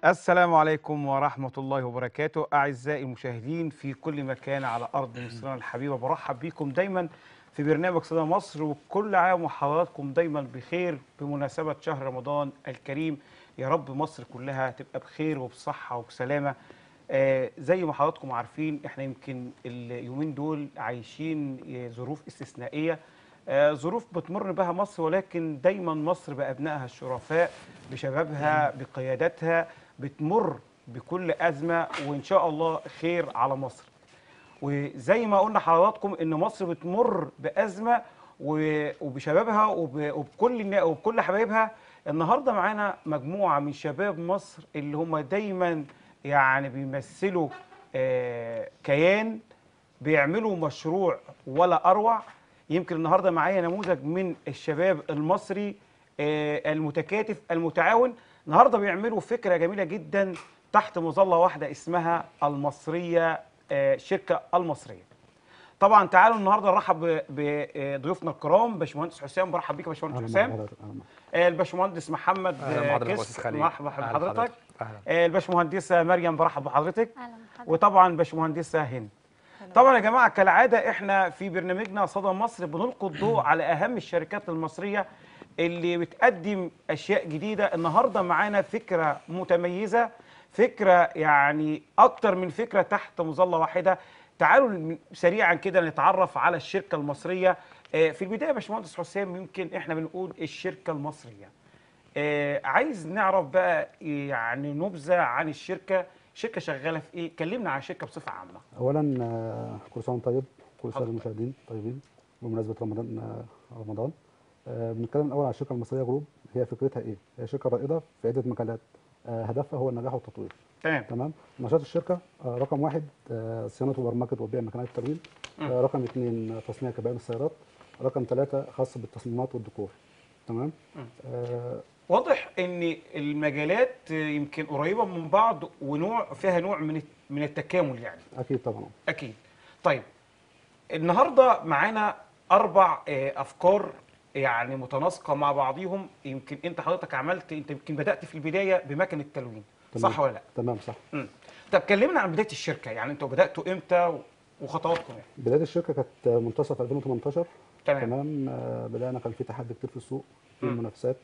السلام عليكم ورحمة الله وبركاته أعزائي المشاهدين في كل مكان على أرض مصرنا الحبيبة برحب بكم دايما في برنامج صدى مصر وكل عام وحضراتكم دايما بخير بمناسبة شهر رمضان الكريم يا رب مصر كلها تبقى بخير وبصحة وبسلامة آه زي ما حضراتكم عارفين احنا يمكن اليومين دول عايشين آه، ظروف استثنائية آه، ظروف بتمر بها مصر ولكن دايما مصر بأبنائها الشرفاء بشبابها بقيادتها بتمر بكل أزمة وإن شاء الله خير على مصر وزي ما قلنا حضراتكم ان مصر بتمر بازمه و- وبشبابها وب- وبكل النا- وبكل حبايبها النهارده معانا مجموعه من شباب مصر اللي هم دايما يعني بيمثلوا آه، كيان بيعملوا مشروع ولا اروع يمكن النهارده معايا نموذج من الشباب المصري آه، المتكاتف المتعاون النهارده بيعملوا فكره جميله جدا تحت مظله واحده اسمها المصريه آه، شركه المصريه طبعا تعالوا النهارده نرحب ب- بضيوفنا الكرام باشمهندس حسام برحب بيك يا باشمهندس أهلا حسام بحضرتك، أهلا بحضرتك. آه، الباشمهندس محمد أهلا آه، بحضرتك يا كس أستاذ خليل. مرحبا أهلا بحضرتك بحضرتك. أهلا. آه، الباشمهندسه مريم برحب بحضرتك اهلا بحضرتك وطبعا باشمهندسه هند طبعا يا جماعه كالعاده احنا في برنامجنا صدى مصر بنلقي الضوء على اهم الشركات المصريه اللي بتقدم اشياء جديده النهارده معانا فكره متميزه فكره يعني اكتر من فكره تحت مظله واحده تعالوا سريعا كده نتعرف على الشركه المصريه آه، في البدايه يا باشمهندس حسام يمكن احنا بنقول الشركه المصريه آه، عايز نعرف بقى يعني نبذه عن الشركه شركه شغاله في ايه كلمنا عن الشركه بصفه عامه اولا آه، كل سنه وأنت طيب كل سنه اتفضل. المشاهدين طيبين بمناسبه رمضان آه، رمضان آه، بنتكلم الاول على الشركه المصريه جروب هي فكرتها ايه هي شركه رائده في عده مجالات آه، هدفها هو النجاح والتطوير تمام تمام نشاط الشركه آه، رقم واحد آه، صيانه وبرمجه وبيع مكنات التلوين آه، رقم اثنين آه، تصنيع كبائن السيارات رقم ثلاثة خاص بالتصميمات والديكور تمام آه، واضح ان المجالات يمكن قريبه من بعض ونوع فيها نوع من من التكامل يعني اكيد طبعا اكيد طيب النهارده معانا اربع آه، افكار يعني متناسقه مع بعضيهم يمكن انت حضرتك عملت انت يمكن بدات في البدايه بمكنه التلوين تمام. صح ولا لا تمام صح مم. طب كلمنا عن بدايه الشركه يعني انتوا بداتوا امتى و- وخطواتكم يعني بدايه الشركه كانت منتصف 2018 تمام تمام آه، بدانا كان في تحدي كتير في السوق في مم. المنافسات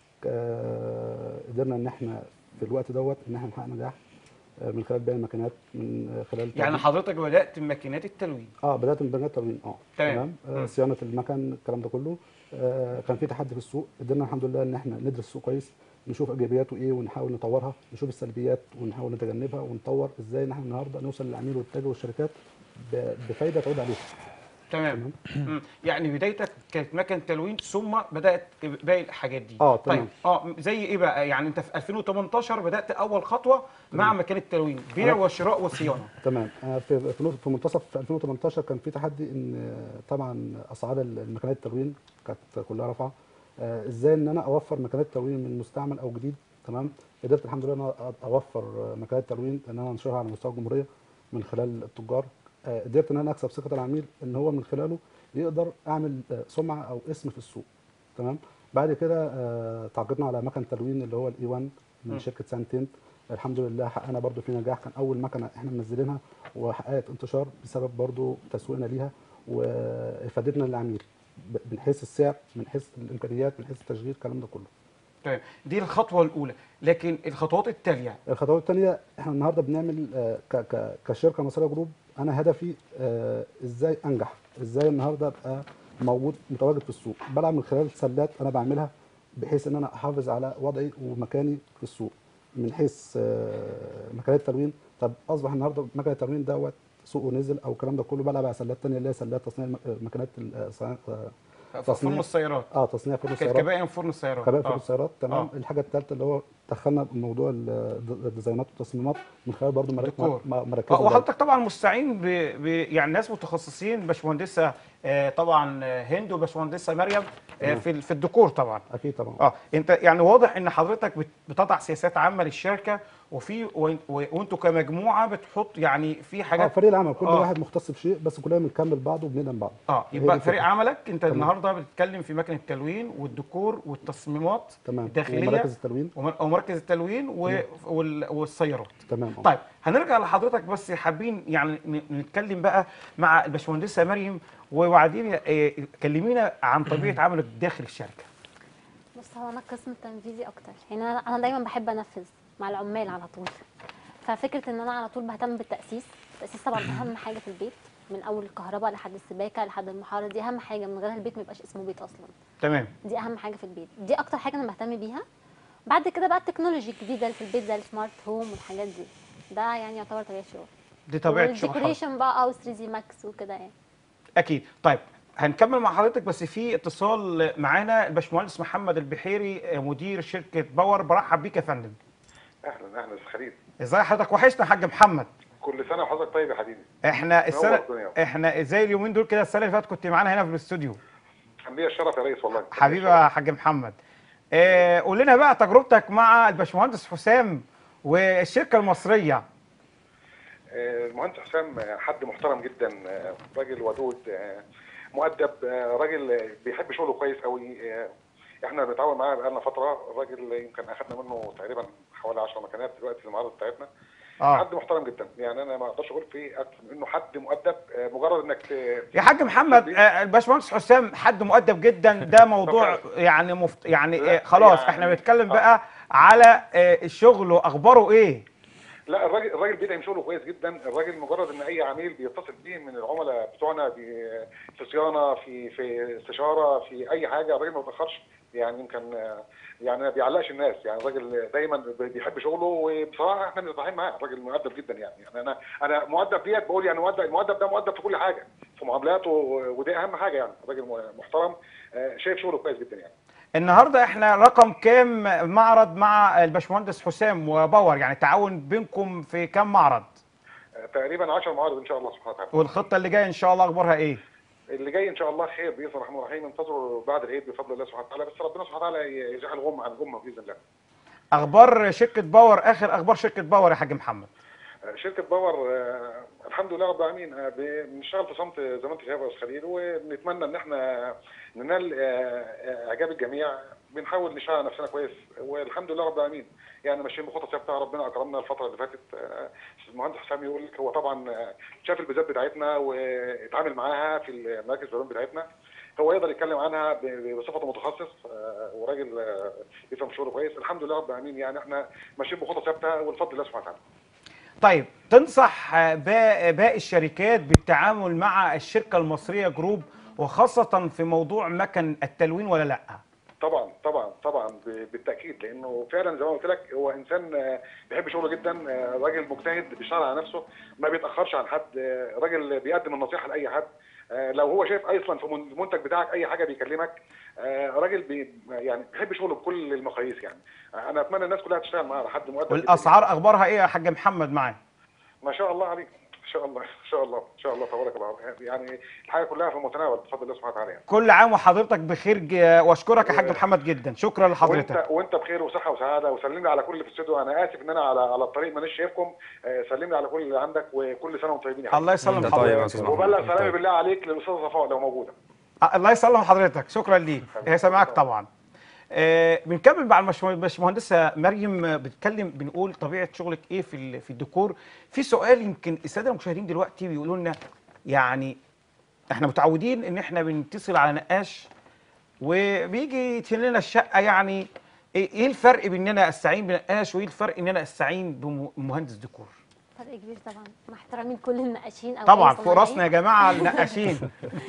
آه، قدرنا ان احنا في الوقت دوت ان احنا نحقق نجاح آه، من خلال بيع الماكينات من آه، خلال يعني تطبيق- حضرتك بدات بماكينات التلوين اه بدات من بنات تمرين اه تمام. آه مم. صيانه المكن الكلام ده كله آه كان في تحدي في السوق قدرنا الحمد لله ان احنا ندرس السوق كويس نشوف ايجابياته ايه ونحاول نطورها نشوف السلبيات ونحاول نتجنبها ونطور ازاي ان احنا النهارده نوصل للعميل والتاجر والشركات ب- بفايده تعود عليهم تمام مم. يعني بدايتك كانت مكن تلوين ثم بدات باقي الحاجات دي آه، طيب تمام. اه زي ايه بقى يعني انت في 2018 بدات اول خطوه مع مكان التلوين بيع أنا- وشراء وصيانه تمام آه، في في نقطة- في منتصف 2018 كان في تحدي ان آه، طبعا اسعار المكنات التلوين كانت كلها رافعه آه، ازاي ان انا اوفر مكنات تلوين من مستعمل او جديد تمام قدرت الحمد لله ان انا اوفر آه، مكنات تلوين ان انا انشرها على مستوى الجمهوريه من خلال التجار آه، قدرت ان انا اكسب ثقه العميل ان هو من خلاله يقدر اعمل آه، سمعه او اسم في السوق تمام بعد كده آه، تعاقدنا على مكن تلوين اللي هو الاي 1 م. من شركه سانتين الحمد لله حققنا برضو في نجاح كان اول مكنه احنا منزلينها وحققت انتشار بسبب برضو تسويقنا ليها وافادتنا للعميل ب- من حيث السعر من حيث الامكانيات من حيث التشغيل الكلام ده كله تمام دي الخطوه الاولى لكن الخطوات التاليه الخطوات الثانيه احنا النهارده بنعمل آه، ك- ك- كشركه مصريه جروب انا هدفي آه، ازاي انجح ازاي النهارده ابقى موجود متواجد في السوق بلعب من خلال سلات انا بعملها بحيث ان انا احافظ على وضعي ومكاني في السوق من حيث آه، مكانات التلوين طب اصبح النهارده مكان التلوين دوت سوقه نزل او الكلام ده كله بلعب على سلات ثانيه اللي هي سلات تصنيع الم- مكانات ال- آه، صناعة- آه، في تصنيع- فرن السيارات اه تصنيع فرن كانت السيارات كبائن فرن السيارات كبائن آه. فرن السيارات تمام آه. الحاجه الثالثه اللي هو دخلنا موضوع ال- الديزاينات والتصميمات من خلال برضه مراكز ديكور. مراكز آه، وحضرتك طبعا مستعين ب... ب... يعني ناس متخصصين باشمهندسه آه، طبعا آه، هند وباشمهندسه مريم آه، تمام. في ال- في الديكور طبعا اكيد طبعا اه انت يعني واضح ان حضرتك بت- بتضع سياسات عامه للشركه وفي و- و- وانتوا كمجموعه بتحط يعني في اه حاجات فريق العمل كل آه. واحد مختص بشيء بس كلنا بنكمل بعض وبنقدم بعض اه هي يبقى دي فريق الفكرة. عملك انت تمام. النهارده بتتكلم في مكنه التلوين والديكور والتصميمات تمام الداخليه ومراكز التلوين ومن- ومراكز ومركز التلوين و... وال... والسيارات تمام آه. طيب هنرجع لحضرتك بس حابين يعني ن- نتكلم بقى مع الباشمهندسه مريم وبعدين آه، كلمينا عن طبيعه عملك داخل الشركه بص هو انا القسم التنفيذي اكتر يعني انا انا دايما بحب انفذ مع العمال على طول ففكره ان انا على طول بهتم بالتاسيس التاسيس طبعا اهم حاجه في البيت من اول الكهرباء لحد السباكه لحد المحاره دي اهم حاجه من غيرها البيت ما يبقاش اسمه بيت اصلا تمام دي اهم حاجه في البيت دي اكتر حاجه انا بهتم بيها بعد كده بقى التكنولوجي الجديده اللي في البيت زي السمارت هوم والحاجات دي ده يعني يعتبر طبيعه شغل دي طبيعه شغل حضرتك. والديكوريشن بقى او 3 دي ماكس وكده يعني اكيد طيب هنكمل مع حضرتك بس في اتصال معانا الباشمهندس محمد البحيري آه، مدير شركه باور برحب بيك يا فندم اهلا اهلا استاذ خليل ازاي حضرتك وحشنا يا حاج محمد كل سنه وحضرتك طيب يا حبيبي احنا السنه الدنيا. احنا زي اليومين دول كده السنه اللي فاتت كنت معانا هنا في الاستوديو كان ليا الشرف يا ريس والله كان ليا حبيبي الشرف. يا حاج محمد آه، قول لنا بقى تجربتك مع الباشمهندس حسام والشركه المصريه آه، المهندس حسام آه، حد محترم جدا آه، راجل ودود آه، مؤدب آه، راجل آه، بيحب شغله كويس قوي آه، احنا بنتعاون معاه بقالنا فتره الراجل يمكن اخذنا منه تقريبا حوالي 10 مكانات دلوقتي في المعارض بتاعتنا اه حد محترم جدا يعني انا ما اقدرش اقول فيه اكتر من انه حد مؤدب آه، مجرد انك ت- يا حاج محمد آه، الباشمهندس حسام حد مؤدب جدا ده موضوع طبعاً. يعني مفت... يعني لا، آه، خلاص يعني- احنا بنتكلم آه. بقى على آه، الشغل واخباره ايه لا الراجل الراجل بيدعم شغله كويس جدا الراجل مجرد ان اي عميل بيتصل بيه من العملاء بتوعنا بي- في صيانه في في استشاره في اي حاجه الراجل ما بيتاخرش يعني يمكن آه، يعني ما بيعلقش الناس يعني الراجل دايما بيحب شغله وبصراحه احنا مرتاحين معاه الراجل مؤدب جدا يعني يعني انا انا مؤدب ديت بقول يعني مؤدب المؤدب ده مؤدب في كل حاجه في معاملاته ودي اهم حاجه يعني الراجل محترم آه، شايف شغله كويس جدا يعني النهارده احنا رقم كام معرض مع الباشمهندس حسام وباور يعني تعاون بينكم في كام معرض آه، تقريبا 10 معارض ان شاء الله سبحانه وتعالى والخطه اللي جايه ان شاء الله اخبارها ايه اللي جاي ان شاء الله خير باذن الله الرحمن الرحيم انتظروا بعد العيد بفضل الله سبحانه وتعالى بس ربنا سبحانه وتعالى يزيح الغم عن الامه باذن الله. اخبار شركه باور اخر اخبار شركه باور يا حاج محمد آه، شركه باور آه، الحمد لله رب العالمين آه، بنشتغل في صمت زي ما انت شايف يا استاذ خليل وبنتمنى ان احنا ننال آه، آه، اعجاب الجميع بنحاول نشتغل نفسنا كويس والحمد لله رب العالمين يعني ماشيين بخطه ثابته ربنا اكرمنا الفتره اللي فاتت آه، المهندس حسام يقول لك هو طبعا آه، شاف البيزات بتاعتنا واتعامل معاها في مراكز البيانات بتاعتنا هو يقدر يتكلم عنها ب- ب- بصفته متخصص آه، وراجل آه، يفهم شغله كويس الحمد لله رب العالمين يعني احنا ماشيين بخطه ثابته والفضل الله سبحانه وتعالى طيب تنصح آه، با- باقي الشركات بالتعامل مع الشركه المصريه جروب وخاصه في موضوع مكن التلوين ولا لا طبعا طبعا طبعا ب- بالتاكيد لانه فعلا زي ما قلت لك هو انسان آه، بيحب شغله جدا آه، راجل مجتهد بيشتغل على نفسه ما بيتاخرش عن حد آه، راجل بيقدم النصيحه لاي حد آه، لو هو شايف اصلا في من- المنتج بتاعك اي حاجه بيكلمك آه، راجل بي يعني بيحب شغله بكل المقاييس يعني آه، انا اتمنى الناس كلها تشتغل معاه حد مؤدب جداً. والاسعار اخبارها ايه يا حاج محمد معاه ما شاء الله عليك ان شاء الله ان شاء الله ان شاء الله تبارك الله يعني الحاجه كلها في المتناول بفضل الله سبحانه وتعالى يعني كل عام وحضرتك بخير ج- واشكرك يا حاج محمد جدا شكرا لحضرتك وانت وانت بخير وصحه وسعاده وسلم لي على كل اللي في الاستوديو انا اسف ان انا على على الطريق مانيش شايفكم آه، سلم لي على كل اللي عندك وكل سنه وانتم طيبين يا حبيبي. الله يسلم انت طيب يا حضرتك استاذ محمد. وبلغ انت سلامي طيب. بالله عليك للاستاذه صفاء لو موجوده آه، الله يسلم حضرتك شكرا ليك هي سامعاك طبعا آه، بنكمل مع المش- الباشمهندسه مريم آه، بتتكلم بنقول طبيعه شغلك ايه في ال- في الديكور في سؤال يمكن الساده المشاهدين دلوقتي بيقولوا لنا يعني احنا متعودين ان احنا بنتصل على نقاش وبيجي يتهن لنا الشقه يعني ايه إيه الفرق بين ان انا استعين بنقاش وايه الفرق ان انا استعين بمهندس ديكور فرق كبير طبعا مع احترامي لكل النقاشين او طبعا أي فوق صناعية. راسنا يا جماعه النقاشين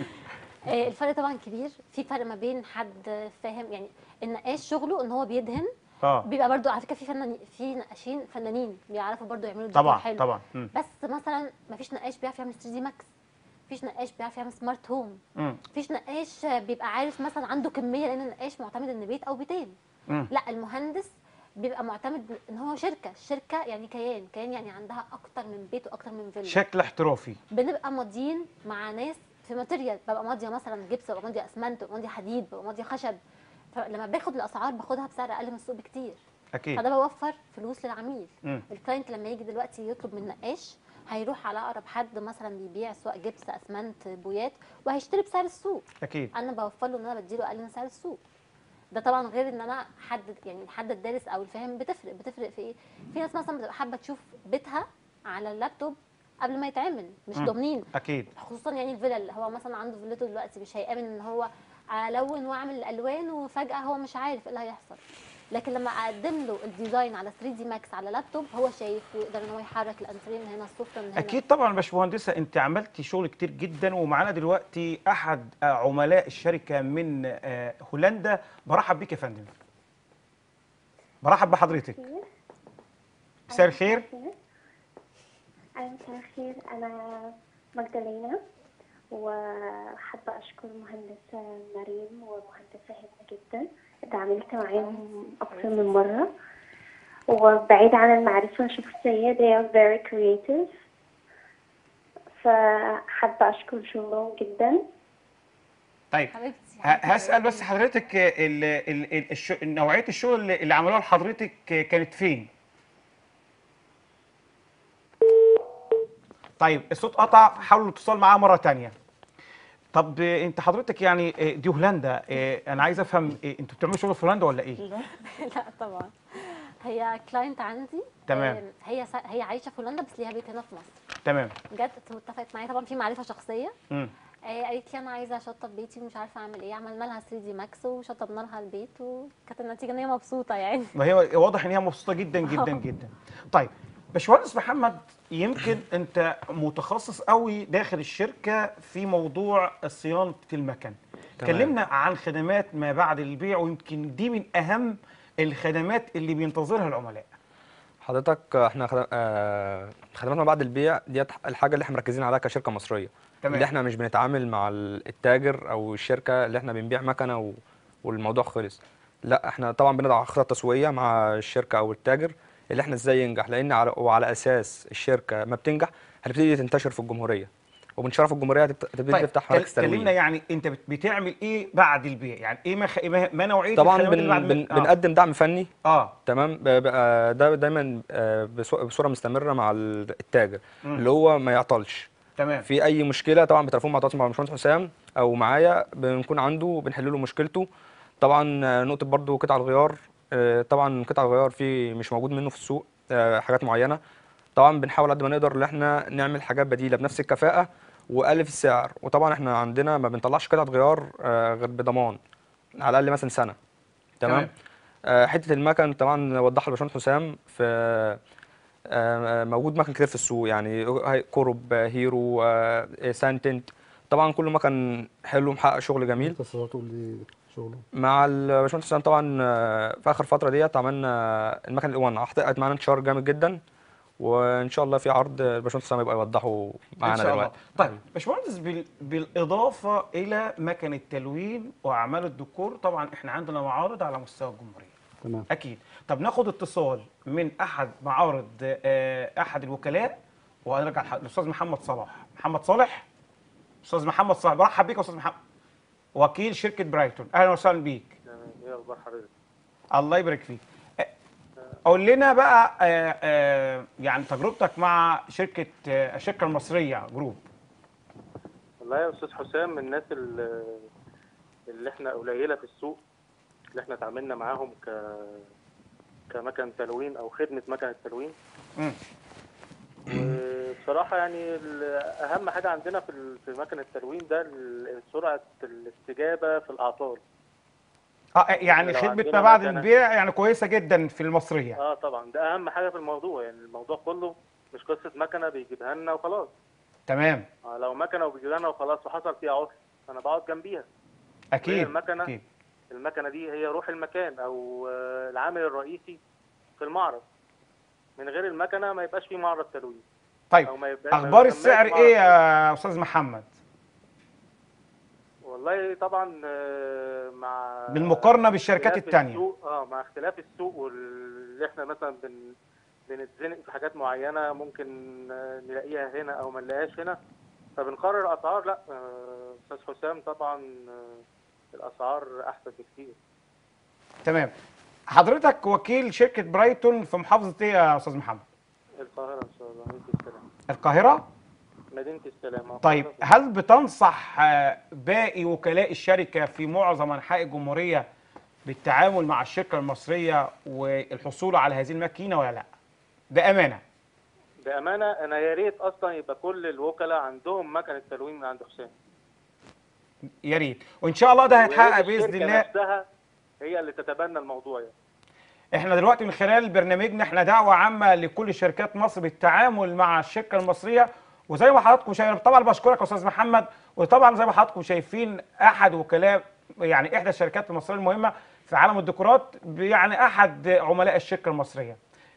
آه، الفرق طبعا كبير في فرق ما بين حد فاهم يعني النقاش شغله ان هو بيدهن اه بيبقى برضو على فكره في فنانين في نقاشين فنانين بيعرفوا برضو يعملوا ديكور طبعا حلو طبعا مم. بس مثلا ما فيش نقاش بيعرف يعمل 3 دي ماكس مفيش نقاش بيعرف يعمل سمارت هوم مم. مفيش نقاش بيبقى عارف مثلا عنده كميه لان النقاش معتمد ان بيت او بيتين مم. لا المهندس بيبقى معتمد ان هو شركه الشركه يعني كيان كيان يعني عندها اكتر من بيت واكتر من فيلا شكل احترافي بنبقى ماضيين مع ناس في ماتيريال ببقى ماضيه مثلا جبس ببقى ماضيه اسمنت ببقى ماضيه حديد ببقى ماضيه خشب فلما باخد الاسعار باخدها بسعر اقل من السوق بكتير اكيد فده بوفر فلوس للعميل مم. الكلاينت لما يجي دلوقتي يطلب من نقاش هيروح على اقرب حد مثلا بيبيع سواء جبس اسمنت بويات وهيشتري بسعر السوق اكيد انا بوفر له ان انا بديله اقل من سعر السوق ده طبعا غير ان انا حد يعني حد الدارس او الفاهم بتفرق بتفرق في ايه في ناس مثلا بتبقى حابه تشوف بيتها على اللابتوب قبل ما يتعمل مش مم. ضامنين اكيد خصوصا يعني الفيلل هو مثلا عنده فيلته دلوقتي مش هيامن ان هو الون واعمل الالوان وفجاه هو مش عارف ايه اللي هيحصل لكن لما اقدم له الديزاين على 3 دي ماكس على لابتوب هو شايف ويقدر ان هو يحرك الانتريه من هنا السفره من هنا اكيد طبعا يا باشمهندسه انت عملتي شغل كتير جدا ومعانا دلوقتي احد آه، عملاء الشركه من آه، هولندا برحب بيك يا فندم برحب بحضرتك مساء الخير أهلا مساء الخير أنا مجدلينا وحابة أشكر مهندسة مريم ومهندسة هبة جدا اتعاملت معاهم أكثر من مرة وبعيد عن المعرفة الشخصية they are very creative فحابة أشكر شغلهم جدا طيب حبيبتي ه- هسال بس حضرتك آه، ال- ال- ال- الش- نوعيه الشغل اللي اللي عملوها لحضرتك آه، كانت فين طيب الصوت قطع حاولوا الاتصال معاه مره تانية طب آه، انت حضرتك يعني آه، دي هولندا آه، انا عايز افهم آه، انتوا بتعملوا شغل في هولندا ولا ايه لا لا طبعا هي كلاينت عندي تمام. آم، هي سا- هي عايشه في هولندا بس ليها بيت هنا في مصر تمام جت واتفقت معايا طبعا في معرفه شخصيه مم. آه، قالت لي انا عايزه اشطب بيتي ومش عارفه اعمل ايه عملنا لها 3 دي ماكس وشطبنا لها البيت وكانت النتيجه ان هي مبسوطه يعني ما هي واضح ان هي مبسوطه جدا جدا جدا طيب باشمهندس محمد يمكن انت متخصص قوي داخل الشركه في موضوع صيانه المكن تمام. كلمنا عن خدمات ما بعد البيع ويمكن دي من اهم الخدمات اللي بينتظرها العملاء حضرتك احنا خدم... آه، خدمات ما بعد البيع ديت الحاجه اللي احنا مركزين عليها كشركه مصريه تمام. اللي احنا مش بنتعامل مع ال- التاجر او الشركه اللي احنا بنبيع مكنه و... والموضوع خلص لا احنا طبعا بنضع خطط تسويقيه مع الشركه او التاجر اللي احنا ازاي ينجح لان على وعلى اساس الشركه ما بتنجح هتبتدي تنتشر في الجمهوريه ومن شرف الجمهوريه هتبت- هتبتدي طيب تفتح كل- مراكز كلمنا تلوين يعني انت بت- بتعمل ايه بعد البيع يعني ايه ما, خ... ما- ما نوعيه طبعا الخدمات اللي بعد بن... بن... البيع؟ بنقدم دعم فني اه تمام ب- ب- ده دايما آه، بصو- بصوره مستمره مع ال- التاجر مم. اللي هو ما يعطلش تمام في اي مشكله طبعا بتليفون مع مع الباشمهندس حسام او معايا بنكون عنده بنحل له مشكلته طبعا آه، نقطه برضو قطع الغيار آه، طبعا قطع الغيار في مش موجود منه في السوق آه، حاجات معينه طبعا بنحاول قد ما نقدر ان احنا نعمل حاجات بديله بنفس الكفاءه واقل في السعر وطبعا احنا عندنا ما بنطلعش قطعه غيار آه، غير بضمان على الاقل مثلا سنه تمام. تمام آه، حته المكن طبعا وضحها الباشمهندس حسام في آه، موجود مكن كتير في السوق يعني هاي- كورب آه، هيرو آه، سانتنت طبعا كله مكن حلو محقق شغل جميل تصورته اللي شغله مع الباشمهندس حسام طبعا آه، في اخر فتره ديت عملنا المكن الاوان حققت معانا انتشار جامد جدا وان شاء الله في عرض الباشمهندس حسام يبقى يوضحه ان معانا شاء الله دلوقتي طيب باشمهندس بال... بالاضافه الى مكن التلوين واعمال الديكور طبعا احنا عندنا معارض على مستوى الجمهوريه تمام اكيد طب ناخد اتصال من احد معارض آه، احد الوكلاء وهنرجع لح- الاستاذ محمد صلاح محمد صالح استاذ محمد صالح برحب بيك يا استاذ محمد وكيل شركه برايتون اهلا وسهلا بيك تمام ايه اخبار حضرتك الله يبارك فيك آه، قول لنا بقى آه، آه، يعني تجربتك مع شركه آه، الشركه المصريه جروب والله يا استاذ حسام من الناس اللي, اللي احنا قليله في السوق اللي احنا اتعاملنا معاهم ك كمكن تلوين او خدمه مكن التلوين مم. وبصراحه يعني ال- اهم حاجه عندنا في ال- في مكن التلوين ده ال- سرعه الاستجابه في الاعطال اه يعني لو خدمه عندنا ما بعد مثلاً- البيع يعني كويسه جدا في المصريه اه طبعا ده اهم حاجه في الموضوع يعني الموضوع كله مش قصه مكنه بيجيبها لنا وخلاص تمام آه لو مكنه وبيجيبها لنا وخلاص وحصل فيها عطل انا بقعد جنبيها اكيد المكنة؟ اكيد المكنه دي هي روح المكان او آه، العامل الرئيسي في المعرض من غير المكنه ما يبقاش في معرض تلوين طيب او ما يبقى ما اخبار يسماش السعر معرض ايه تلوين. يا استاذ محمد والله طبعا آه، مع بالمقارنة بالشركات اختلاف التانية. السوق اه مع اختلاف السوق واللي احنا مثلا بن بنتزنق في حاجات معينه ممكن آه، نلاقيها هنا او ما نلاقيهاش هنا فبنقرر اسعار لا آه، استاذ حسام طبعا آه، الاسعار احسن بكتير تمام حضرتك وكيل شركه برايتون في محافظه ايه يا استاذ محمد القاهره ان شاء الله مدينه السلام القاهره مدينه السلام آه، طيب القاهرة. هل بتنصح آه، باقي وكلاء الشركه في معظم انحاء الجمهوريه بالتعامل مع الشركه المصريه والحصول على هذه الماكينه ولا لا بامانه بامانه انا يا ريت اصلا يبقى كل الوكلاء عندهم مكنه تلوين من عند حسام يا ريت وان شاء الله ده هيتحقق ويا ريت باذن الشركة الله نفسها هي اللي تتبنى الموضوع يعني احنا دلوقتي من خلال برنامجنا احنا دعوه عامه لكل شركات مصر بالتعامل مع الشركه المصريه وزي ما حضراتكم شايفين طبعا بشكرك يا استاذ محمد وطبعا زي ما حضراتكم شايفين احد وكلاء يعني احدى الشركات المصريه المهمه في عالم الديكورات يعني احد عملاء الشركه المصريه.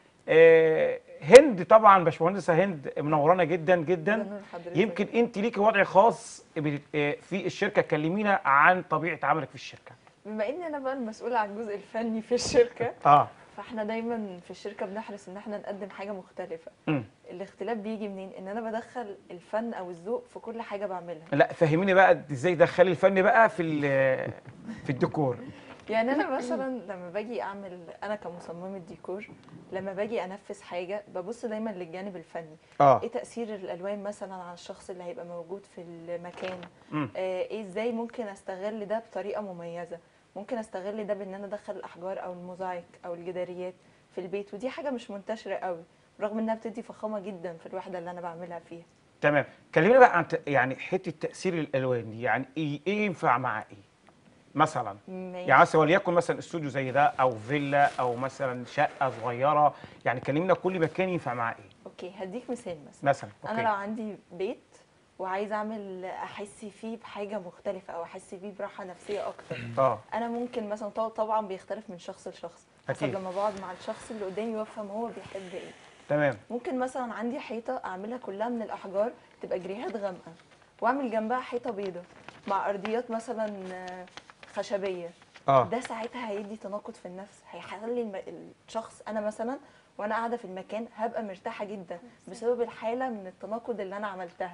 اه هند طبعا باشمهندسه هند منورانا جدا جدا نور حضرتك. يمكن انت ليكي وضع خاص بت- اه في الشركه كلمينا عن طبيعه عملك في الشركه. بما اني انا بقى المسؤوله عن الجزء الفني في الشركه اه فاحنا دايما في الشركه بنحرص ان احنا نقدم حاجه مختلفه امم الاختلاف بيجي منين ان انا بدخل الفن او الذوق في كل حاجه بعملها لا فهميني بقى ازاي دخلي الفن بقى في ال- في الديكور يعني انا مثلا لما باجي اعمل انا كمصممه ديكور لما باجي انفذ حاجه ببص دايما للجانب الفني اه ايه تاثير الالوان مثلا على الشخص اللي هيبقى موجود في المكان مم. آه ايه ازاي ممكن استغل ده بطريقه مميزه ممكن استغل ده بان انا ادخل الاحجار او الموزايك او الجداريات في البيت ودي حاجه مش منتشره قوي رغم انها بتدي فخامه جدا في الوحده اللي انا بعملها فيها تمام كلمينا بقى عن ت- يعني حته تاثير الالوان دي يعني ايه ايه ينفع مع ايه مثلا ماشي. يعني مثلا وليكن مثلا استوديو زي ده او فيلا او مثلا شقه صغيره يعني كلمينا كل مكان ينفع مع ايه اوكي هديك مثال مثلا مثلا انا لو اوكي عندي بيت وعايزه اعمل احس فيه بحاجه مختلفه او احس فيه براحه نفسيه اكتر اه انا ممكن مثلا طبعا- طبعا بيختلف من شخص لشخص حسب أكيد. لما بقعد مع الشخص اللي قدامي وافهم هو بيحب ايه تمام ممكن مثلا عندي حيطه اعملها كلها من الاحجار تبقى جريهات غامقه واعمل جنبها حيطه بيضه مع ارضيات مثلا آه، خشبيه اه ده ساعتها هيدي تناقض في النفس هيخلي الم... الشخص انا مثلا وانا قاعده في المكان هبقى مرتاحه جدا بسبب الحاله من التناقض اللي انا عملتها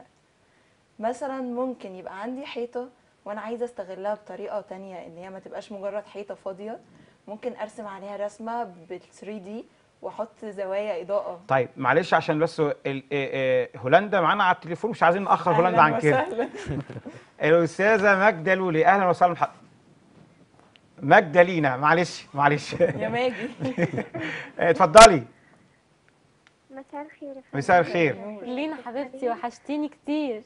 مثلا ممكن يبقى عندي حيطه وانا عايزه استغلها بطريقه تانية ان هي ما تبقاش مجرد حيطه فاضيه ممكن ارسم عليها رسمه بال 3 دي واحط زوايا اضاءه طيب معلش عشان بس ال- آه، آه، هولندا معانا على التليفون مش عايزين ناخر هولندا أهلاً عن كده وسهلاً. الاستاذه ماجده لولي اهلا وسهلا بح- ماجده لينا معلش معلش يا ماجي اتفضلي مساء الخير يا مساء فندم. الخير. لينا حبيبتي وحشتيني كتير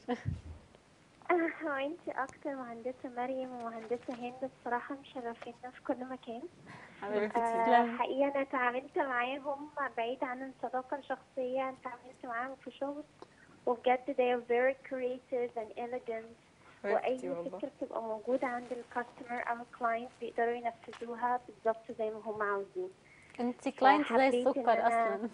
وانت اكتر مهندسه مريم ومهندسه هند بصراحه مشرفينا في كل مكان حبيبتي آه، تسلمي حقيقه انا اتعاملت معاهم بعيد عن الصداقه الشخصيه انا اتعاملت معاهم في شغل وبجد they are very creative and elegant واي حبيبتي والله. فكره بتبقى موجوده عند الكاستمر او الكلاينت بيقدروا ينفذوها بالظبط زي ما هم عاوزين انت كلاينت زي فحبيت إن السكر أنا- اصلا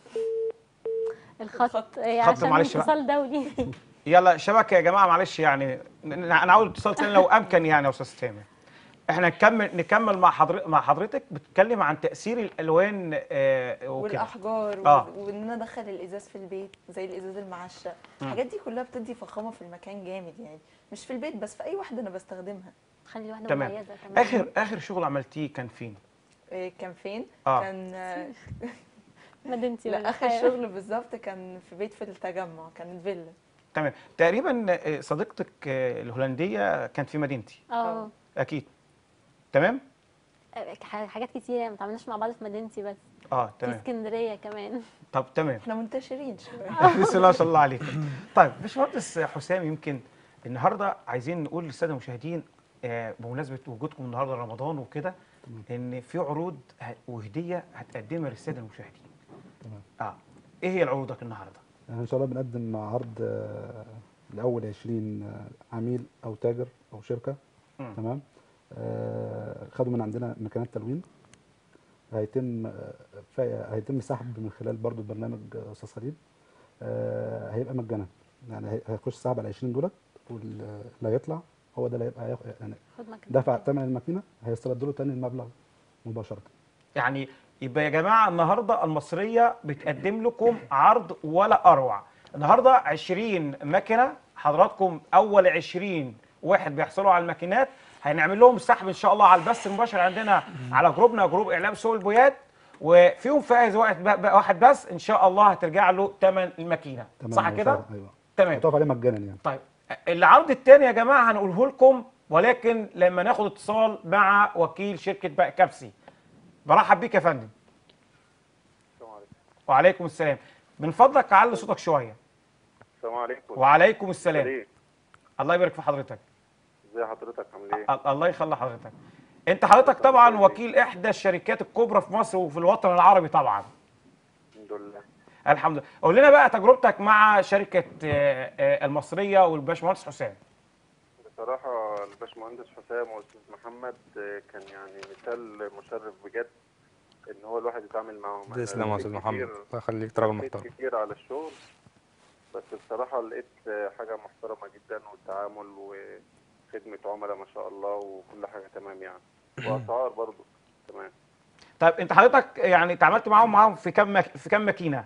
الخط الخط. إيه، خط عشان معلش بقى. اتصال دولي يلا شبكه يا جماعه معلش يعني ن- ن- انا عاوز اتصال تاني لو امكن يعني يا استاذ سامي احنا نكمل نكمل مع حضرتك مع حضرتك بتتكلم عن تاثير الالوان آه وكده والاحجار آه. و- وان انا ادخل الازاز في البيت زي الازاز المعشق الحاجات دي كلها بتدي فخامه في المكان جامد يعني مش في البيت بس في اي واحده انا بستخدمها خلي واحده تمام. مميزه كمان اخر اخر شغل عملتيه كان فين إيه، كان فين آه. كان آه، مدينتي ولا لا اخر حاجة. شغل بالظبط كان في بيت في التجمع كانت فيلا تمام تقريبا آه، صديقتك آه، الهولنديه كانت في مدينتي اه اكيد تمام ح- حاجات كتير ما تعملناش مع بعض في مدينتي بس اه في تمام اسكندريه كمان طب تمام احنا منتشرين شويه بسم الله ما شاء الله عليك طيب باشمهندس حسام يمكن النهارده عايزين نقول للساده المشاهدين آه، بمناسبه وجودكم النهارده رمضان وكده ان في عروض ه- وهديه هتقدمها للساده المشاهدين تمام. اه ايه هي عروضك النهارده يعني ان شاء الله بنقدم عرض آه، لاول 20 آه، عميل او تاجر او شركه مم. تمام آه، خدوا من عندنا مكانات تلوين هيتم آه، فا- هيتم سحب من خلال برضو برنامج آه، استاذ خليل آه، هيبقى مجانا يعني هي- هيخش سحب على 20 دولار واللي هيطلع هو ده اللي هيبقى هياخ- يعني خد مكان دفع ثمن الماكينه هيسترد له تاني المبلغ مباشره يعني يبقى يا جماعه النهارده المصريه بتقدم لكم عرض ولا اروع النهارده 20 مكنه حضراتكم اول 20 واحد بيحصلوا على الماكينات هنعمل لهم سحب ان شاء الله على البث المباشر عندنا على جروبنا جروب اعلام سوق البويات وفيهم فائز واحد ب- ب- واحد بس ان شاء الله هترجع له ثمن الماكينه تمام صح كده وفعلا، ايوه تمام هتقف عليه مجانا يعني طيب العرض الثاني يا جماعه هنقوله لكم ولكن لما ناخد اتصال مع وكيل شركه بقى كبسي برحب بيك يا فندم السلام عليكم وعليكم السلام من فضلك علي صوتك شويه السلام عليكم وعليكم السلام فريق. الله يبارك في حضرتك ازي حضرتك عامل ايه؟ ال- الله يخلي حضرتك انت حضرتك طبعا وكيل احدى الشركات الكبرى في مصر وفي الوطن العربي طبعا الحمد لله الحمد لله قول لنا بقى تجربتك مع شركه آه، آه، المصريه والباشمهندس حسام بصراحة الباشمهندس حسام واستاذ محمد آه، كان يعني مثال مشرف بجد ان هو الواحد يتعامل معاهم أنا تسلم يا لفيت استاذ محمد كتير- الله يخليك راجل لفيت محترم كتير على الشغل بس بصراحة لقيت آه، حاجة محترمة جدا والتعامل وخدمة عملاء ما شاء الله وكل حاجة تمام يعني وأسعار برضه تمام طيب انت حضرتك يعني اتعاملت معاهم معاهم في كم مك... في كم ماكينه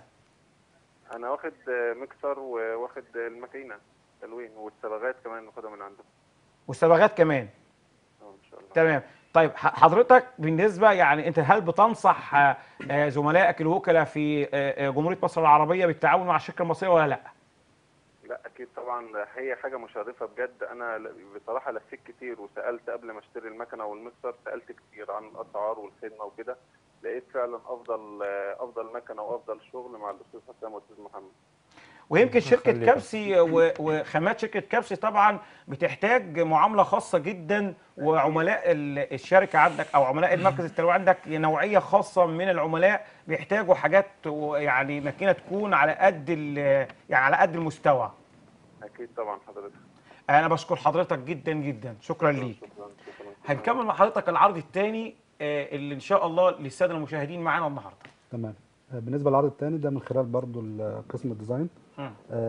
أنا واخد آه، مكسر وواخد الماكينة تلوين والصبغات كمان واخدها من عندهم والصبغات كمان اه ان شاء الله تمام طيب ح- حضرتك بالنسبه يعني انت هل بتنصح آه، آه، زملائك الوكلاء في آه، آه، جمهوريه مصر العربيه بالتعاون مع الشركه المصريه ولا لا؟ لا اكيد طبعا هي حاجه مشرفه بجد انا ل- بصراحه لفيت كتير وسالت قبل ما اشتري المكنه والمكسر سالت كتير عن الاسعار والخدمه وكده لقيت فعلا افضل افضل مكنه وافضل شغل مع الاستاذ حسام والاستاذ محمد ويمكن شركه يخليك. كبسي و- وخامات شركه كبسي طبعا بتحتاج معامله خاصه جدا وعملاء ال- الشركه عندك او عملاء المركز التلوي عندك نوعيه خاصه من العملاء بيحتاجوا حاجات و- يعني ماكينه تكون على قد ال- يعني على قد المستوى. اكيد طبعا حضرتك انا بشكر حضرتك جدا جدا شكرا ليك. شكرا شكرا هنكمل مع حضرتك العرض الثاني اللي ان شاء الله للساده المشاهدين معانا النهارده. تمام آه، بالنسبه للعرض الثاني ده من خلال برضو ال- قسم الديزاين مم.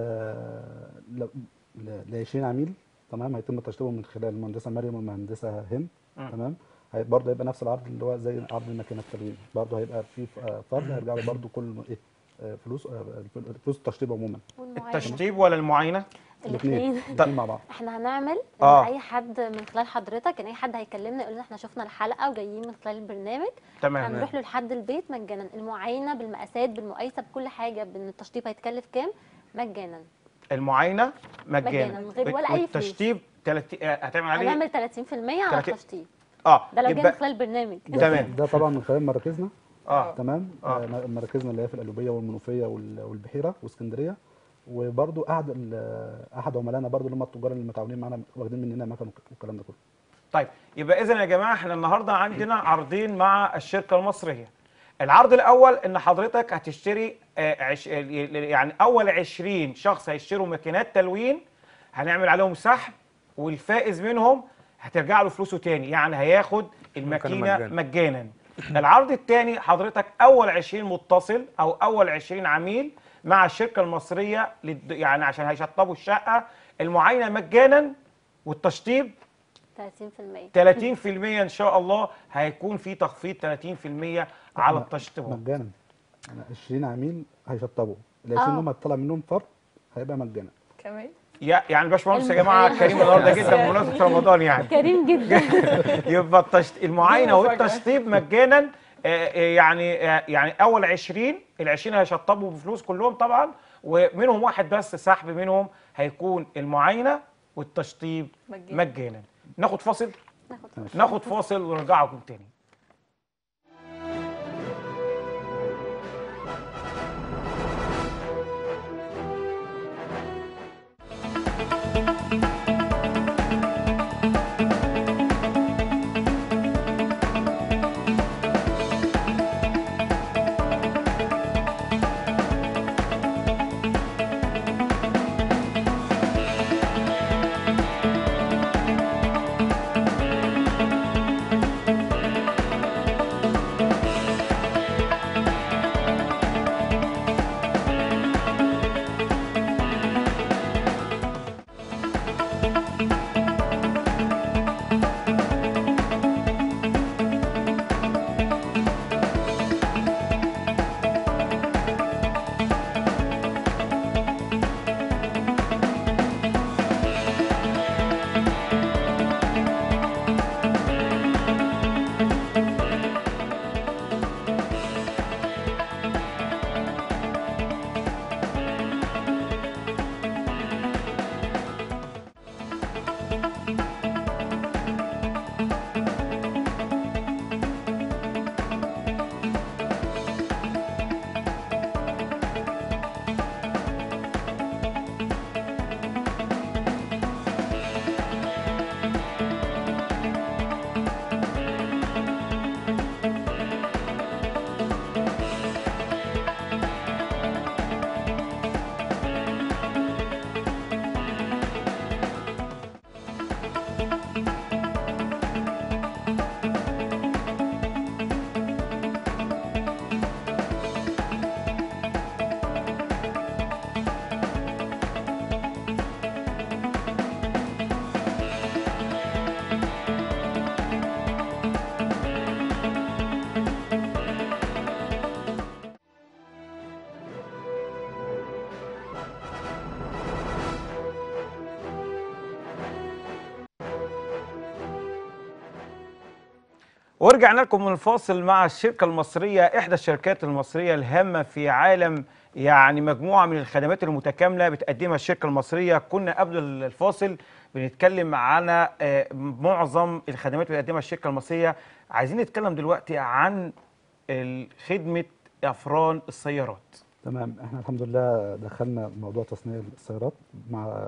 آه، ل ل 20 عميل تمام هيتم تشطيبهم من خلال المهندسه مريم والمهندسه هند مم. تمام هي برضه هيبقى نفس العرض اللي هو زي عرض الماكينه التلوين برضه هيبقى في آه، فرد هيرجع له برضه كل م- ايه آه، فلوس آه، فلوس التشطيب عموما والمعاينة. التشطيب ولا المعاينه؟ الاثنين الاثنين مع بعض احنا هنعمل آه. آه. اي حد من خلال حضرتك ان اي حد هيكلمنا يقول لنا احنا شفنا الحلقه وجايين من خلال البرنامج تمام هنروح له لحد البيت مجانا المعاينه بالمقاسات بالمقايسه بكل حاجه بان التشطيب هيتكلف كام مجانا المعاينه مجانا مجانا، من غير ولا أي فلوس. والتشطيب تلاتي... آه، هتعمل عليه هنعمل 30% على 30 التشطيب اه ده لو جاي من يبقى خلال البرنامج ده, تمام. ده طبعا من خلال مراكزنا اه تمام آه. آه. مراكزنا اللي هي في القلوبيه والمنوفيه وال- والبحيره واسكندريه وبرضو احد ال- احد عملائنا برضو اللي هم التجار اللي متعاونين معانا واخدين مننا مكن والكلام ده كله طيب يبقى اذا يا جماعه احنا النهارده عندنا عرضين مع الشركه المصريه العرض الاول ان حضرتك هتشتري آه، عش... يعني اول 20 شخص هيشتروا ماكينات تلوين هنعمل عليهم سحب والفائز منهم هترجع له فلوسه تاني يعني هياخد الماكينه مجانا. مجانا العرض الثاني حضرتك اول 20 متصل او اول 20 عميل مع الشركه المصريه للد... يعني عشان هيشطبوا الشقه المعاينه مجانا والتشطيب 30% 30% ان شاء الله هيكون في تخفيض 30% على م- التشطيب مجانا يعني 20 عميل هيشطبوا ال 20 آه. اللي هم هيطلع منهم فرق هيبقى مجانا كمان يا- يعني الباشمهندس يا الم- جماعه كريم النهارده جدا بمناسبه رمضان يعني كريم جدا يبقى التشط... المعاينه دي مفاجأة. والتشطيب مجانا آه، آه، يعني آه، يعني اول 20 ال 20 هيشطبوا بفلوس كلهم طبعا ومنهم واحد بس سحب منهم هيكون المعاينه والتشطيب مجانا. مجانا ناخد فاصل ناخد ناخد فاصل ونرجعكم تاني ورجعنا لكم من الفاصل مع الشركة المصرية إحدى الشركات المصرية الهامة في عالم يعني مجموعة من الخدمات المتكاملة بتقدمها الشركة المصرية كنا قبل الفاصل بنتكلم على آه، معظم الخدمات اللي بتقدمها الشركة المصرية عايزين نتكلم دلوقتي عن ال- خدمة أفران السيارات تمام احنا الحمد لله دخلنا موضوع تصنيع السيارات مع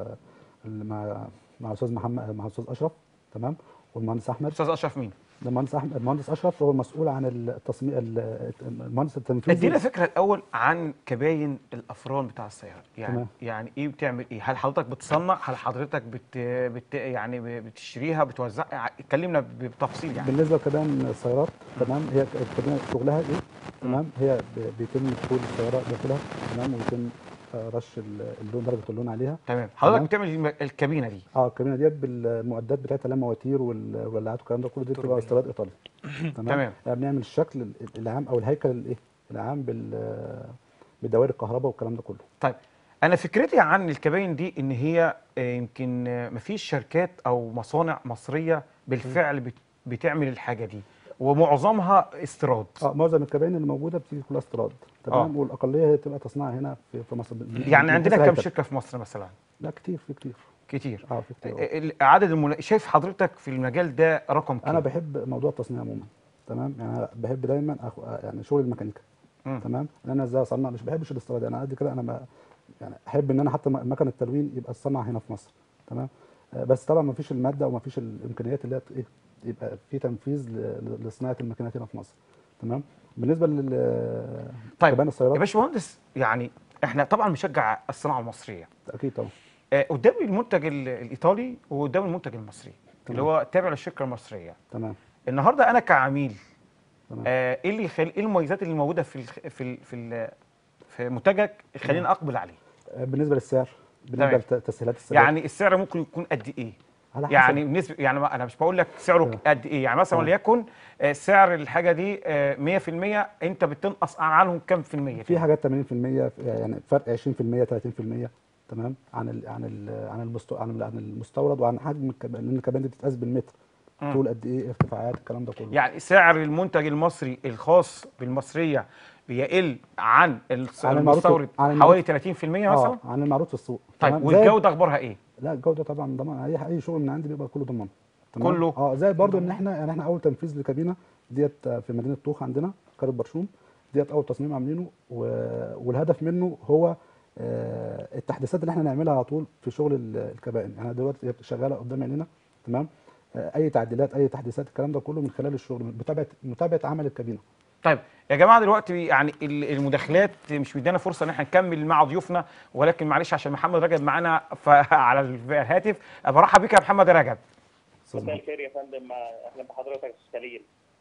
مع مع الاستاذ محمد مع الاستاذ اشرف تمام والمهندس احمد أستاذ أشرف مين؟ ده المهندس احمد المهندس اشرف هو المسؤول عن التصميم ال- المهندس التنفيذي ادينا فكرة الأول عن كباين الأفران بتاع السيارة يعني تمام. يعني إيه بتعمل إيه؟ هل حضرتك بتصنع؟ هل حضرتك بت, بت يعني بتشتريها بتوزعها؟ اتكلمنا بالتفصيل يعني بالنسبه لكبان السيارات تمام هي الكابينه شغلها ايه تمام هي ب- بيتم دخول السياره داخلها تمام ويتم آه، رش ال- اللون درجه اللون عليها تمام حضرتك تمام. بتعمل الم- الكابينة دي اه الكابينه ديت بالمعدات بتاعتها اللي هي مواتير وال- والولاعات والكلام ده كله دي بتبقى استيراد ايطالي تمام تمام. يعني بنعمل الشكل ال- العام او الهيكل الايه العام بال بدوائر الكهرباء والكلام ده كله طيب انا فكرتي عن الكباين دي ان هي آه، يمكن آه، مفيش شركات او مصانع مصريه بالفعل بت- بتعمل الحاجه دي ومعظمها استيراد اه معظم الكباين اللي موجوده بتيجي كلها استيراد تمام آه. والاقليه هي تبقى تصنيعها هنا في في مصر يعني من عندنا حيث كام الهيكل. شركه في مصر مثلا لا كتير في كتير كتير اه في كتير آه. ال- عدد المنا... شايف حضرتك في المجال ده رقم كام انا بحب موضوع التصنيع عموما تمام يعني أنا بحب دايما أخ... يعني شغل الميكانيكا مم. تمام ان انا ازاي اصنع مش بحبش الاستيراد انا قد كده انا ما يعني احب ان انا حتى م- مكن التلوين يبقى اتصنع هنا في مصر تمام آه، بس طبعا ما فيش الماده وما فيش الامكانيات اللي هي ت- إيه، يبقى في تنفيذ ل- ل- لصناعه الماكينات هنا في مصر تمام بالنسبه لل طيب كبان يا السيارات باشمهندس يعني احنا طبعا بنشجع الصناعه المصريه اكيد طبعا آه، قدام المنتج ال- الايطالي وقدام المنتج المصري اللي تمام. هو تابع للشركه المصريه تمام النهارده انا كعميل تمام آه، ايه اللي يخلي ايه المميزات اللي موجوده في الخ... في ال... في ال... في منتجك يخليني اقبل عليه آه، بالنسبه للسعر بالنسبه تمام. لتسهيلات السداد يعني السعر ممكن يكون قد ايه على حسب يعني بالنسبه يعني ما- انا مش بقول لك سعره تمام. قد ايه يعني مثلا تمام. وليكن آه، سعر الحاجه دي آه، 100% انت بتنقص عنهم كام في المية في حاجات 80% يعني فرق 20% 30% تمام عن ال عن ال عن المستو عن ال- عن المستورد وعن حجم الكب- لان الكبان دي بتتقاس بالمتر مم. طول قد ايه ارتفاعات الكلام ده كله يعني سعر المنتج المصري الخاص بالمصريه بيقل عن الس- عن المعروض في- المستورد عن المعروض- حوالي 30% مثلا اه عن المعروض في السوق طيب تمام؟ زي- والجوده اخبارها ايه لا الجوده طبعا ضمان اي اي شغل من عندي بيبقى كله ضمان تمام؟ كله؟ اه زي برضو ان احنا يعني احنا اول تنفيذ لكابينه ديت آه، في مدينه طوخ عندنا قريه برشوم ديت اول تصميم عاملينه و- والهدف منه هو آه، التحديثات اللي احنا نعملها على طول في شغل ال- الكبائن يعني دلوقتي هي شغاله قدام عينينا تمام آه، اي تعديلات اي تحديثات الكلام ده كله من خلال الشغل متابعه متابعه عمل الكابينه طيب يا جماعه دلوقتي يعني ال- المداخلات مش مدينا فرصه ان احنا نكمل مع ضيوفنا ولكن معلش عشان محمد رجب معانا ف- على الهاتف برحب بك يا محمد رجب أستاذ مساء محمد. الخير يا فندم اهلا بحضرتك يا استاذ خليل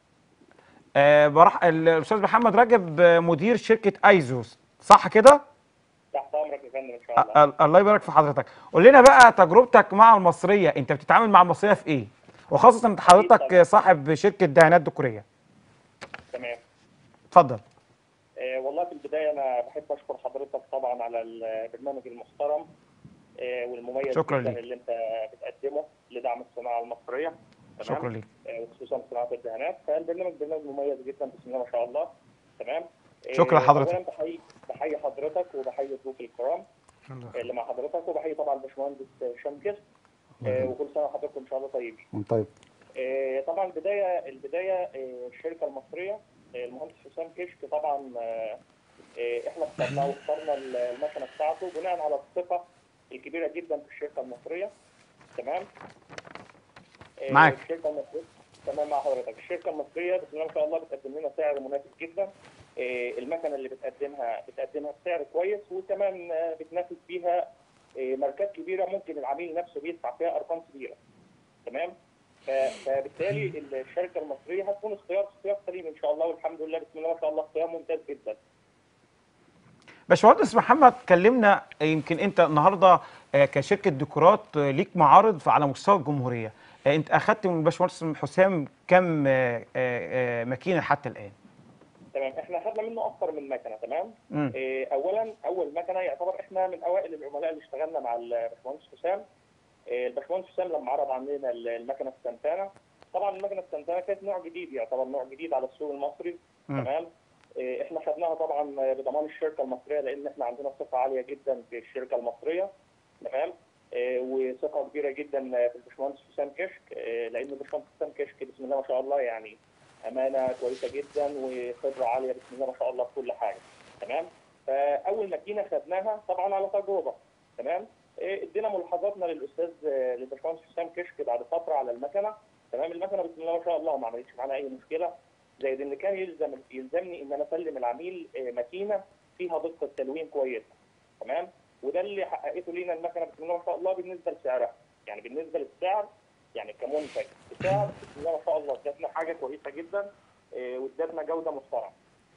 آه، برح الاستاذ محمد رجب آه، مدير شركه ايزوس صح كده تحت امرك يا فندم ان شاء الله ال- الله يبارك في حضرتك قول لنا بقى تجربتك مع المصريه انت بتتعامل مع المصريه في ايه وخاصه انت حضرتك طبعاً. صاحب شركه دهانات ديكوريه تمام اتفضل آه والله في البدايه انا بحب اشكر حضرتك طبعا على البرنامج المحترم آه والمميز شكراً جدا ليك. اللي انت بتقدمه لدعم الصناعه المصريه تمام شكرا ليك آه وخصوصا صناعه الدهانات فالبرنامج برنامج مميز جدا بسم الله ما شاء الله تمام آه، شكراً لحضرتك. اولا بحيي بحيي حضرتك وبحيي ضيوف الكرام اللي مع حضرتك وبحيي طبعا الباشمهندس هشام كشك آه وكل سنه وحضرتك ان شاء الله طيبين طيب آه، طبعا البدايه البدايه آه، الشركه المصريه آه، المهندس حسام كشك طبعا آه، آه، احنا اخترناه واخترنا المكنه بتاعته بناء على الثقه الكبيره جدا في الشركه المصريه تمام آه، معاك. الشركه المصريه تمام مع حضرتك الشركه المصريه بسم الله ما شاء الله بتقدم لنا سعر مناسب جدا آه، المكنه اللي بتقدمها بتقدمها بسعر كويس وكمان آه، بتنافس بيها آه، ماركات كبيره ممكن العميل نفسه بيدفع فيها ارقام كبيره تمام ف- فبالتالي الشركه المصريه هتكون اختيار اختيار سليم ان شاء الله والحمد لله بسم الله ما شاء الله اختيار ممتاز جدا باشمهندس محمد كلمنا يمكن انت النهارده آه، كشركه ديكورات آه، ليك معارض على مستوى الجمهوريه آه، انت اخدت من الباشمهندس حسام كم آه، آه، آه، ماكينه حتى الان تمام احنا خدنا منه اكثر من مكنه تمام مم. إيه، اولا اول مكنه يعتبر احنا من اوائل العملاء اللي اشتغلنا مع الباشمهندس حسام إيه، الباشمهندس حسام لما عرض علينا المكنه السنتانا طبعا المكنه السنتانه كانت نوع جديد يعتبر نوع جديد على السوق المصري مم. تمام إيه، احنا خدناها طبعا بضمان الشركه المصريه لان احنا عندنا ثقه عاليه جدا في الشركه المصريه تمام إيه، وثقه كبيره جدا في الباشمهندس حسام كشك إيه، لان الباشمهندس حسام كشك بسم الله ما شاء الله يعني امانه كويسه جدا وخبره عاليه بسم الله ما شاء الله في كل حاجه تمام فاول ماكينه خدناها طبعا على تجربه تمام إيه، ادينا ملاحظاتنا للاستاذ آه، للباشمهندس حسام كشك بعد فتره على المكنه تمام المكنه بسم الله ما شاء الله ما عملتش معانا اي مشكله زائد ان كان يلزم يلزمني ان انا اسلم العميل آه، ماكينه فيها دقه تلوين كويسه تمام وده اللي حققته لينا المكنه بسم الله ما شاء الله بالنسبه لسعرها يعني بالنسبه للسعر يعني كمنتج السعر بسم الله ما شاء الله ادتنا حاجه كويسه جدا آه، وادتنا جوده محترمه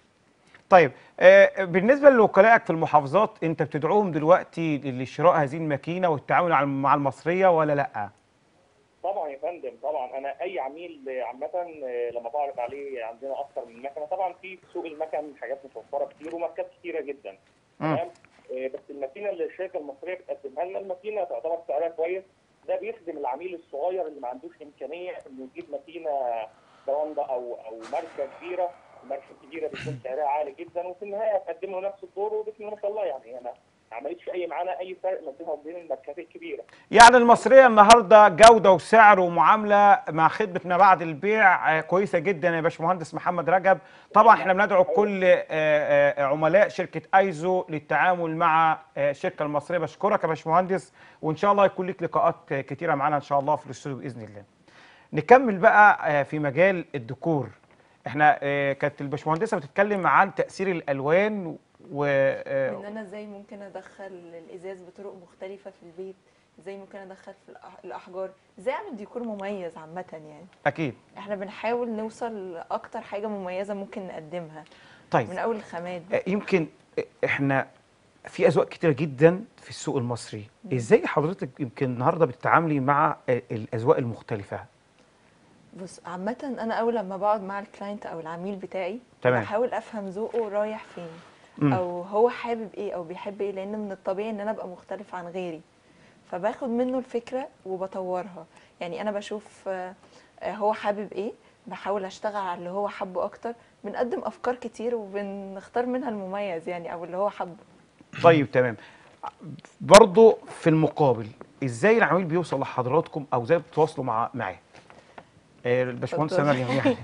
طيب آه، بالنسبه لوكلائك في المحافظات انت بتدعوهم دلوقتي لشراء هذه الماكينه والتعامل مع- مع المصريه ولا لا؟ طبعا يا فندم طبعا انا اي عميل عامه لما بعرض عليه عندنا اكثر من مكنه طبعا في سوق المكن حاجات متوفره كتير وماركات كتيره جدا مم. تمام آه، بس الماكينه اللي الشركه المصريه بتقدمها لنا الماكينه تعتبر سعرها كويس ده بيخدم العميل الصغير اللي ما عندوش امكانيه انه يجيب ماكينه براند او او ماركه كبيره الماركه الكبيره بتكون سعرها عالي جدا وفي النهايه هتقدم له نفس الدور وبسم الله ما شاء الله يعني انا ما عملتش اي معانا اي فرق ما بينها وبين الماركات الكبيره يعني المصريه النهارده جوده وسعر ومعامله مع خدمه ما بعد البيع آه، كويسه جدا يا باشمهندس محمد رجب طبعا احنا بندعو كل آه، آه، عملاء شركه ايزو للتعامل مع آه، الشركه المصريه بشكرك يا باشمهندس وان شاء الله يكون لك لقاءات آه، كتيره معانا ان شاء الله في الاستوديو باذن الله نكمل بقى آه، في مجال الديكور احنا آه، كانت الباشمهندسه بتتكلم عن تاثير الالوان و آه، ان انا ازاي ممكن ادخل الازاز بطرق مختلفه في البيت ازاي ممكن ادخل في الأح- الاحجار ازاي اعمل ديكور مميز عامه يعني اكيد احنا بنحاول نوصل لاكتر حاجه مميزه ممكن نقدمها طيب من اول الخامات آه، يمكن احنا في اذواق كتيره جدا في السوق المصري ازاي حضرتك يمكن النهارده بتتعاملي مع آه، الاذواق المختلفه بص عامة أنا أول لما بقعد مع الكلاينت أو العميل بتاعي تمام. بحاول أفهم ذوقه رايح فين مم. أو هو حابب إيه أو بيحب إيه لأن من الطبيعي إن أنا أبقى مختلف عن غيري فباخد منه الفكرة وبطورها يعني أنا بشوف آه، آه، هو حابب إيه بحاول أشتغل على اللي هو حبه أكتر بنقدم أفكار كتير وبنختار منها المميز يعني أو اللي هو حبه طيب تمام برضه في المقابل ازاي العميل بيوصل لحضراتكم او ازاي بتتواصلوا مع معاه آه، الباشمهندسه اتفضل. مريم يعني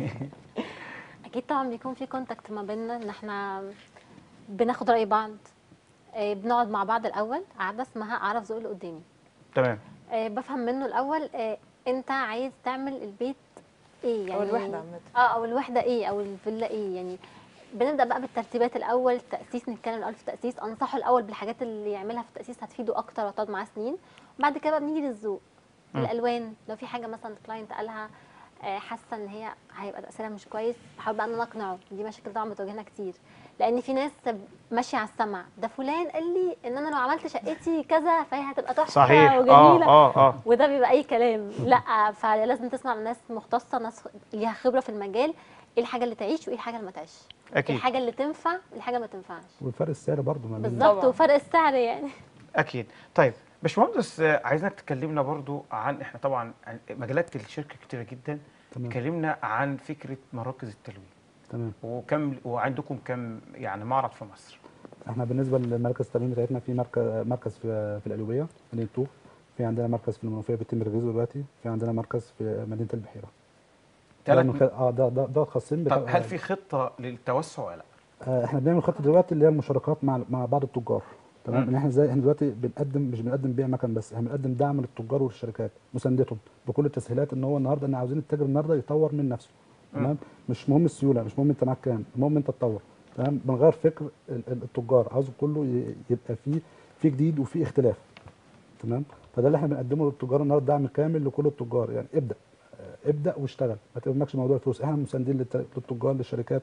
اكيد طبعا بيكون في كونتاكت ما بيننا ان احنا بناخد راي بعض آه، بنقعد مع بعض الاول قعده اسمها اعرف ذوق اللي قدامي تمام آه، بفهم منه الاول آه، انت عايز تعمل البيت ايه يعني أو الوحدة عامة. اه او الوحده ايه او الفيلا ايه يعني بنبدا بقى بالترتيبات الاول التاسيس نتكلم الاول في التاسيس انصحه الاول بالحاجات اللي يعملها في التاسيس هتفيده اكتر وهتقعد معاه سنين وبعد كده بقى بنيجي للذوق مم. الالوان لو في حاجه مثلا الكلاينت قالها آه، حاسه ان هي هيبقى تاثيرها مش كويس بحاول بقى ان انا اقنعه دي مشاكل طبعا بتواجهنا كتير لان في ناس ماشيه على السمع ده فلان قال لي ان انا لو عملت شقتي كذا فهي هتبقى تحفه صحيح اه وجميله اه اه وده بيبقى اي كلام لا فلازم تسمع لناس مختصه ناس ليها خبره في المجال ايه الحاجه اللي تعيش وايه الحاجه اللي ما تعيش اكيد الحاجه اللي تنفع والحاجه اللي ما تنفعش والفرق السعر برضو ما بين بالظبط طبعاً. وفرق السعر يعني اكيد طيب باشمهندس آه، عايزينك تكلمنا برضو عن احنا طبعا عن مجالات الشركه كتيره جدا تمام اتكلمنا عن فكره مراكز التلوين تمام وكم وعندكم كم يعني معرض في مصر احنا بالنسبه لمركز التمرين بتاعتنا في مركز مركز في في القليوبيه مدينه طوخ في عندنا مركز في المنوفيه بيتم تجهيزه دلوقتي في عندنا مركز في مدينه البحيره ده ثلاث من خ- اه ده ده ده خاصين طب بتاع- هل في خطه للتوسع ولا لا؟ آه، احنا بنعمل خطه دلوقتي اللي هي المشاركات مع مع بعض التجار تمام مم. ان احنا ازاي احنا دلوقتي بنقدم مش بنقدم بيع مكن بس احنا بنقدم دعم للتجار والشركات مساندتهم بكل التسهيلات ان هو النهارده ان عاوزين التاجر النهارده يطور من نفسه تمام مش مهم السيوله مش مهم انت معاك كام المهم انت تطور تمام بنغير فكر ال- ال- التجار عاوز كله ي- يبقى فيه في جديد وفي اختلاف تمام فده اللي احنا بنقدمه للتجار النهارده دعم كامل لكل التجار يعني ابدا آه، ابدا واشتغل ما تهمكش موضوع الفلوس احنا مساندين للت- للتجار للشركات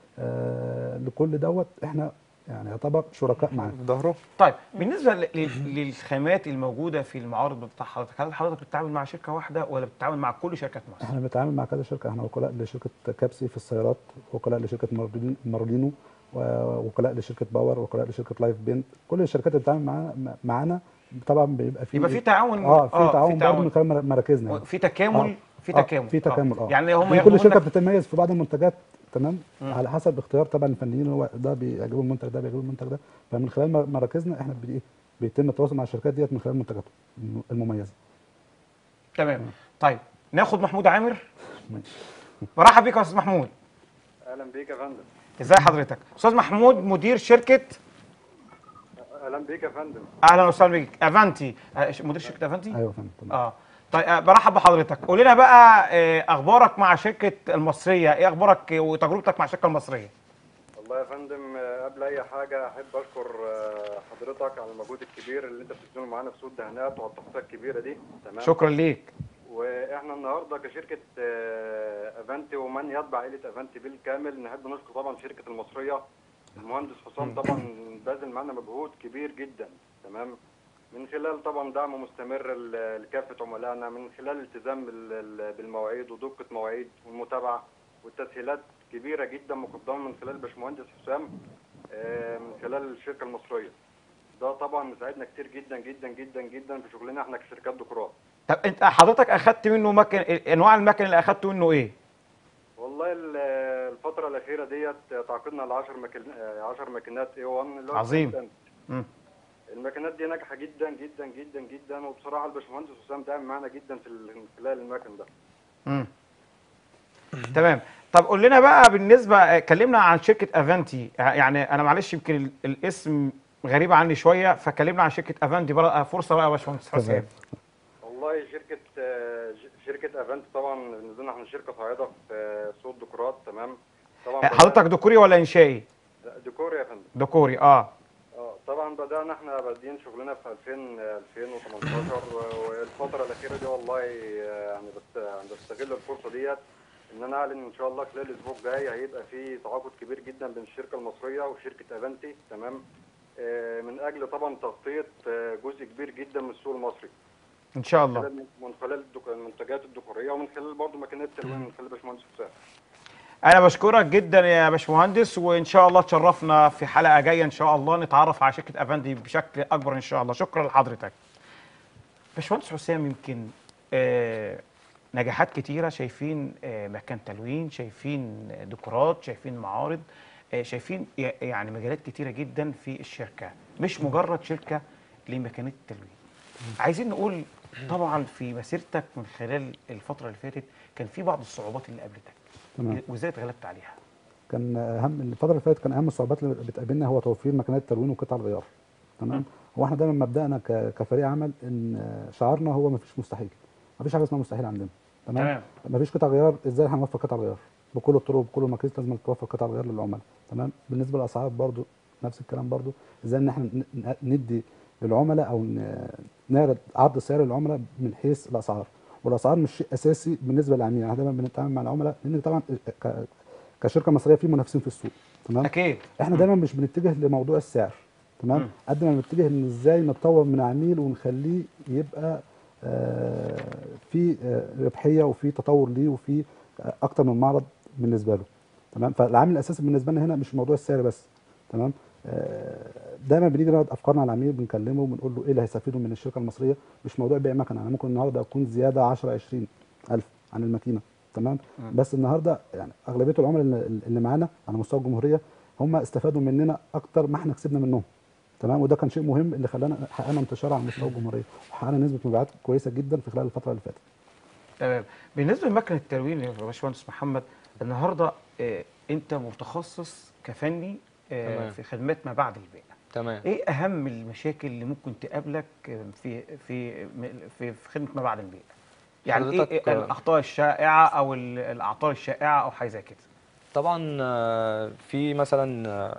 آه لكل دوت احنا يعني يعتبر شركاء معاه في ظهره طيب بالنسبه ل- ل- للخامات الموجوده في المعارض بتاع حضرتك هل حضرتك بتتعامل مع شركه واحده ولا بتتعامل مع كل شركات مصر؟ احنا بنتعامل مع كذا شركه احنا وكلاء لشركه كابسي في السيارات وكلاء لشركه مارلين- مارلينو وكلاء لشركه باور وكلاء لشركه لايف بنت كل الشركات اللي بتتعامل معانا معانا طبعا بيبقى في يبقى في تعاون اه في تعاون برضه تعاون. من خلال مراكزنا يعني. في تكامل في آه، تكامل في تكامل اه يعني هم دي ياخدوا كل شركه منك- بتتميز في بعض المنتجات تمام مم. على حسب اختيار طبعا الفنيين هو ده بيعجبه المنتج ده بيعجبه المنتج ده فمن خلال مر- مراكزنا احنا بي- إيه؟ بيتم التواصل مع الشركات ديت من خلال منتجاتهم الم- المميزه تمام طيب ناخد محمود عامر ماشي. برحب بيك يا استاذ محمود اهلا بيك يا فندم ازي حضرتك استاذ محمود مدير شركه اهلا بيك يا فندم اهلا وسهلا بيك افانتي آه، ش- مدير شركه افانتي ايوه فهمت تمام. اه طيب آه، برحب بحضرتك قول لنا بقى آه، اخبارك مع شركه المصريه ايه اخبارك وتجربتك مع الشركه المصريه والله يا فندم آه، قبل اي حاجه احب اشكر آه، حضرتك على المجهود الكبير اللي انت بتبذله معانا في سوق الدهانات وعلى التخطيط الكبيره دي تمام شكرا ليك واحنا النهارده كشركه آه، افانتي ومن يتبع عائله افانتي بالكامل نحب نشكر طبعا شركه المصريه المهندس حسام طبعا باذل معانا مجهود كبير جدا تمام من خلال طبعا دعم مستمر ل- لكافه عملائنا من خلال الالتزام بال- ال- بالمواعيد ودقه مواعيد والمتابعه والتسهيلات كبيره جدا مقدمه من خلال باشمهندس حسام آه، من خلال الشركه المصريه ده طبعا مساعدنا كتير جدا جدا جدا جدا في شغلنا احنا كشركات ديكورات طب انت حضرتك اخدت منه مكن انواع المكن اللي اخدته منه ايه والله ال- الفترة الأخيرة ديت تعاقدنا على 10 مكن 10 ماكينات اي 1 اللي هو عظيم. الكونتنت. مم. الماكينات دي ناجحة جدا جدا جدا جدا وبصراحة الباشمهندس حسام داعم معانا جدا في ال- من خلال المكن ده. مم. تمام طب قول لنا بقى بالنسبه آه، كلمنا عن شركه افانتي يعني انا معلش يمكن ال- الاسم غريب عني شويه فكلمنا عن شركه افانتي بقى فرصه بقى يا باشمهندس تمام. حسام والله شركة آه، ج- شركة افنت طبعا نزلنا احنا شركة صاعدة في آه، سوق الديكورات تمام طبعا آه، حضرتك ديكوري ولا انشائي بدأنا- ديكور يا فندم ديكوري اه اه طبعا بدأنا احنا بادئين شغلنا في 2000 آه، 2018 و- والفترة الأخيرة دي والله آه، يعني بس يعني بستغل الفرصة ديت إن أنا أعلن إن شاء الله خلال الأسبوع الجاي هيبقى في تعاقد كبير جدا بين الشركة المصرية وشركة أفنتي تمام آه، من أجل طبعا تغطية آه، جزء كبير جدا من السوق المصري ان شاء الله خلال- من خلال الدك- المنتجات الديكورية ومن خلال برضه ماكينات التلوين من خلال باشمهندس حسام انا بشكرك جدا يا باشمهندس وان شاء الله تشرفنا في حلقه جايه ان شاء الله نتعرف على شركه افندي بشكل اكبر ان شاء الله شكرا لحضرتك باشمهندس حسام يمكن آه نجاحات كتيره شايفين آه مكان تلوين شايفين ديكورات شايفين معارض آه شايفين ي- يعني مجالات كتيره جدا في الشركه مش مجرد شركه لمكانات التلوين عايزين نقول طبعا في مسيرتك من خلال الفتره اللي فاتت كان في بعض الصعوبات اللي قابلتك تمام وازاي اتغلبت عليها كان اهم الفتره اللي فاتت كان اهم الصعوبات اللي بتقابلنا هو توفير مكانات التلوين وقطع الغيار تمام هو احنا دايما مبدأنا ك- كفريق عمل ان شعارنا هو مفيش مستحيل مفيش حاجه اسمها مستحيل عندنا تمام تمام. مفيش قطع غيار ازاي هنوفر قطع غيار بكل الطرق بكل المقاييس لازم توفر قطع غيار للعملاء تمام بالنسبه للاسعار برضو نفس الكلام برضو ازاي ان احنا ن- ن- ندي للعملاء او ن- نعرض عرض سعر للعملاء من حيث الاسعار والاسعار مش شيء اساسي بالنسبه للعميل يعني دايما بنتعامل مع العملاء لان طبعا ك- كشركه مصريه في منافسين في السوق تمام اكيد احنا دايما مش بنتجه لموضوع السعر تمام مم. قد ما بنتجه ان ازاي نتطور من عميل ونخليه يبقى آه في آه ربحيه وفي تطور ليه وفي آه اكتر من معرض بالنسبه له تمام فالعامل الاساسي بالنسبه لنا هنا مش موضوع السعر بس تمام آه دايما بنيجي نعرض افكارنا على العميل بنكلمه وبنقول له ايه اللي هيستفيده من الشركه المصريه مش موضوع بيع مكنه انا ممكن النهارده اكون زياده 10 20 الف عن الماكينه تمام مم. بس النهارده يعني اغلبيه العملاء اللي- اللي معانا على مستوى الجمهوريه هم استفادوا مننا اكتر ما احنا كسبنا منهم تمام وده كان شيء مهم اللي خلانا حققنا انتشار على مستوى الجمهوريه وحققنا نسبه مبيعات كويسه جدا في خلال الفتره اللي فاتت تمام بالنسبه لمكنه التلوين يا باشمهندس محمد النهارده آه انت متخصص كفني آه تمام. في خدمات ما بعد البيع تمام ايه اهم المشاكل اللي ممكن تقابلك آه، في في في, في خدمه ما بعد البيع يعني ايه, حضرتك، إيه آه، الاخطاء الشائعه او ال- الاعطال الشائعه او حاجه زي كده طبعا آه، في مثلا آه،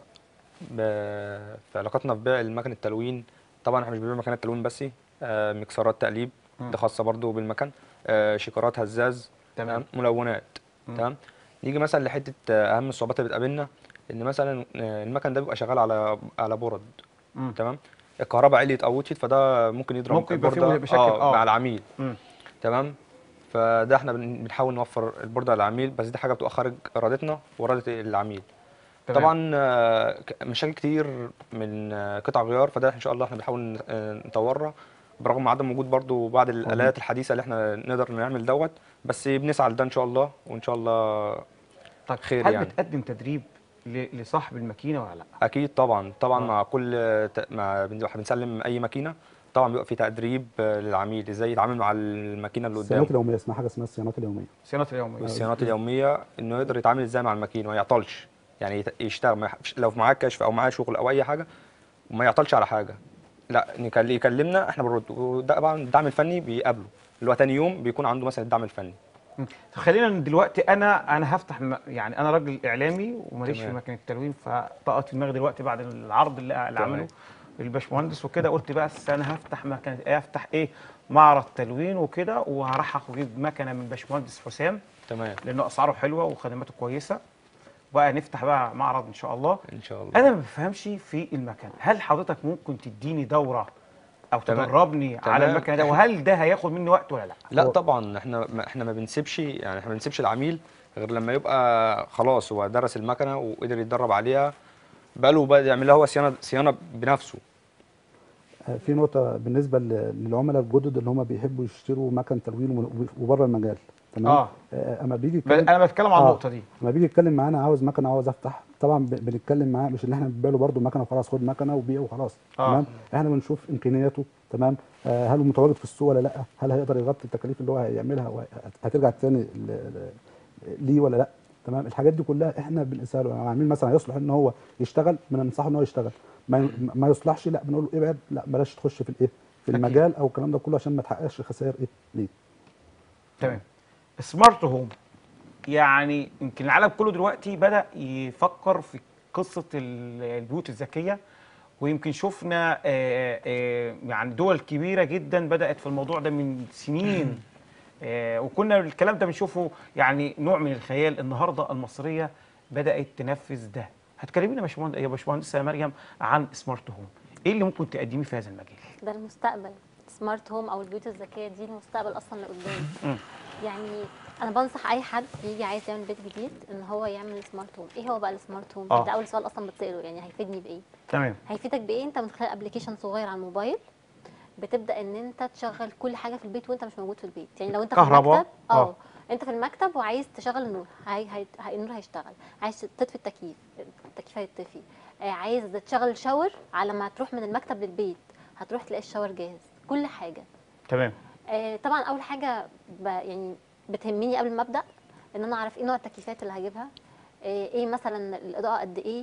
ب- في علاقتنا في بيع المكن التلوين طبعا احنا مش بنبيع مكنات تلوين بس آه، مكسرات تقليب مم. ده خاصه برضو بالمكن آه، شيكارات هزاز تمام. ملونات مم. تمام نيجي مثلا لحته آه، اهم الصعوبات اللي بتقابلنا ان مثلا آه، المكن ده بيبقى شغال على على برد مم. تمام الكهرباء عليت او وطيت فده ممكن يضرب ممكن يبقى فيه البوردة، مشاكل، آه آه. مع العميل مم. تمام فده احنا بن- بنحاول نوفر البوردة للعميل بس دي حاجه بتبقى خارج ارادتنا واراده العميل تمام. طبعا آه، ك- مشاكل كتير من آه، قطع غيار فده ان شاء الله احنا بنحاول ن- آه، نطورها برغم عدم وجود برضو بعض الالات الحديثه اللي احنا نقدر نعمل دوت بس بنسعى لده ان شاء الله وان شاء الله طيب خير هل يعني. بتقدم تدريب ل- لصاحب الماكينه ولا لا؟ اكيد طبعا طبعا آه. مع كل ت- مع بن- بنسلم اي ماكينه طبعا بيبقى في تدريب آه، للعميل ازاي يتعامل مع الماكينه اللي الصيانات قدامه اليوميه اسمها حاجه اسمها الصيانات اليوميه الصيانات اليوميه والصيانات اليوميه انه يقدر يتعامل ازاي مع الماكينه ما يعطلش يعني يت- يشتغل ما يح- لو معاه كشف او معاه شغل او اي حاجه وما يعطلش على حاجه لا نكل- يكلمنا احنا بنرد وده طبعا الدعم الفني بيقابله اللي هو تاني يوم بيكون عنده مثلا الدعم الفني طب خلينا دلوقتي انا انا هفتح م- يعني انا راجل اعلامي وماليش في تمام. مكان التلوين فطقت في دماغي دلوقتي بعد العرض اللي اللي تمام. عمله الباشمهندس وكده قلت بس انا هفتح مكان افتح ايه معرض تلوين وكده وهرحق واجيب مكنه من باشمهندس حسام تمام لانه اسعاره حلوه وخدماته كويسه بقى نفتح بقى معرض ان شاء الله ان شاء الله انا ما بفهمش في المكن هل حضرتك ممكن تديني دوره او تمام. تدربني على تمام. المكنه ده وهل ده هياخد مني وقت ولا لا لا هو- طبعا احنا ما احنا ما بنسيبش يعني احنا ما بنسيبش العميل غير لما يبقى خلاص هو درس المكنه وقدر يتدرب عليها بقاله بقى يعمل لها هو صيانه صيانه بنفسه آه، في نقطه بالنسبه ل- للعملاء الجدد اللي هم بيحبوا يشتروا مكن تلوين ومن- وبره المجال تمام اه آه، اما بيجي ب- يتكلم انا بتكلم عن آه. النقطه دي لما بيجي يتكلم معانا عاوز مكنه عاوز افتح طبعا ب- بنتكلم معاه مش ان احنا بنبيع له برضه مكنه وخلاص خد مكنه وبيع وخلاص آه. تمام احنا بنشوف امكانياته تمام آه هل هو متواجد في السوق ولا لا هل هيقدر يغطي التكاليف اللي هو هيعملها وهترجع تاني ل- ل- ليه ولا لا تمام الحاجات دي كلها احنا بنقيسها له يعني العميل مثلا يصلح ان هو يشتغل بننصحه ان هو يشتغل ما, ما يصلحش لا بنقول له ابعد لا بلاش تخش في الايه في أكيد. المجال او الكلام ده كله عشان ما تحققش خسائر ايه ليه تمام سمارت هوم يعني يمكن العالم كله دلوقتي بدأ يفكر في قصة ال- البيوت الذكية ويمكن شفنا آه، آه، يعني دول كبيرة جدا بدأت في الموضوع ده من سنين آه، وكنا الكلام ده بنشوفه يعني نوع من الخيال النهارده المصرية بدأت تنفذ ده هتكلمينا يا باشمهندس يا باشمهندسة مريم عن سمارت هوم ايه اللي ممكن تقدميه في هذا المجال ده المستقبل سمارت هوم او البيوت الذكيه دي المستقبل اصلا لقدام مم. يعني انا بنصح اي حد يجي عايز يعمل بيت جديد ان هو يعمل سمارت هوم ايه هو بقى السمارت هوم آه. ده اول سؤال اصلا بتساله يعني هيفيدني بايه تمام هيفيدك بايه انت من خلال ابلكيشن صغير على الموبايل بتبدا ان انت تشغل كل حاجه في البيت وانت مش موجود في البيت يعني لو انت في كهرباء؟ المكتب آه. اه انت في المكتب وعايز تشغل النور هي هي هي النور هيشتغل عايز تطفي التكييف التكييف هيطفي آه عايز تشغل الشاور على ما تروح من المكتب للبيت هتروح تلاقي الشاور جاهز كل حاجه تمام آه طبعا اول حاجه ب يعني بتهمني قبل ما ابدا ان انا اعرف ايه نوع التكييفات اللي هجيبها آه ايه مثلا الاضاءه قد ايه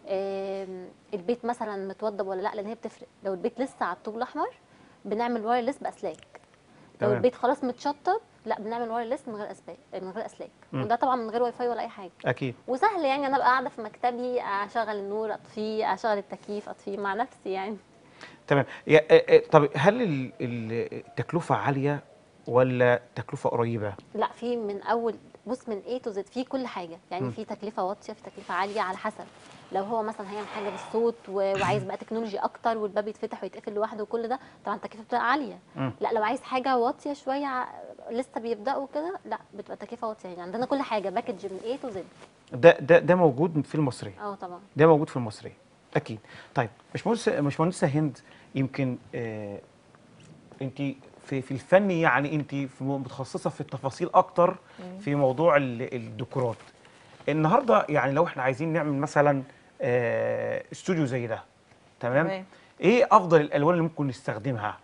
آم، البيت مثلا متوضب ولا لا لان هي بتفرق لو البيت لسه على الطوب الاحمر بنعمل وايرلس باسلاك لو تمام. البيت خلاص متشطب لا بنعمل وايرلس من غير اسلاك من غير اسلاك مم. وده طبعا من غير واي فاي ولا اي حاجه اكيد وسهل يعني انا ابقى قاعده في مكتبي اشغل النور اطفيه اشغل التكييف اطفيه مع نفسي يعني تمام يا- آه، آه، طب هل ال- ال- التكلفة عالية ولا تكلفة قريبة؟ لا في من اول بص من A to Z في كل حاجه يعني مم. في تكلفه واطيه في تكلفه عاليه على حسب لو هو مثلا هيعمل حاجه بالصوت و- وعايز بقى تكنولوجي اكتر والباب يتفتح ويتقفل لوحده وكل ده طبعا التكلفه بتبقى عاليه مم. لا لو عايز حاجه واطيه شويه ع- لسه بيبداوا كده لا بتبقى تكلفه واطيه يعني عندنا كل حاجه باكج من A to Z ده ده ده موجود في المصرية اه طبعا ده موجود في المصرية أكيد طيب باشمهندس باشمهندسة هند يمكن آه أنت في في الفن يعني أنت في م- متخصصة في التفاصيل أكتر في موضوع ال- الديكورات النهارده يعني لو احنا عايزين نعمل مثلا آه استوديو زي ده تمام تمام. ايه افضل الالوان اللي ممكن نستخدمها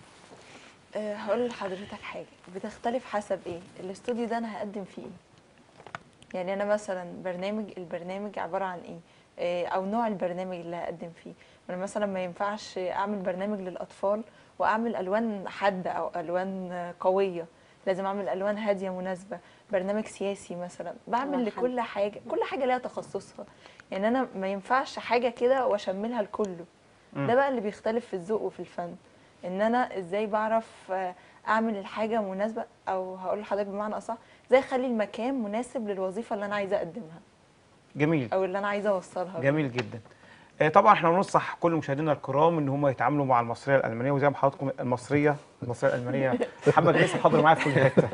أه هقول لحضرتك حاجه بتختلف حسب ايه الاستوديو ده انا هقدم فيه ايه يعني انا مثلا برنامج البرنامج عباره عن ايه آه، او نوع البرنامج اللي هقدم فيه انا مثلا ما ينفعش اعمل برنامج للاطفال واعمل الوان حاده او الوان آه، قويه لازم اعمل الوان هاديه مناسبه برنامج سياسي مثلا بعمل ألوان لكل حاجه كل حاجه ليها تخصصها يعني انا ما ينفعش حاجه كده واشملها لكله مم. ده بقى اللي بيختلف في الذوق وفي الفن ان انا ازاي بعرف آه، اعمل الحاجه مناسبه او هقول لحضرتك بمعنى اصح ازاي اخلي المكان مناسب للوظيفه اللي انا عايزه اقدمها جميل او اللي انا عايزه اوصلها جميل جدا آه، طبعا احنا بننصح كل مشاهدينا الكرام ان هم يتعاملوا مع المصريه الالمانيه وزي ما حضراتكم المصريه المصريه الالمانيه محمد لسه حاضر معايا في كل حته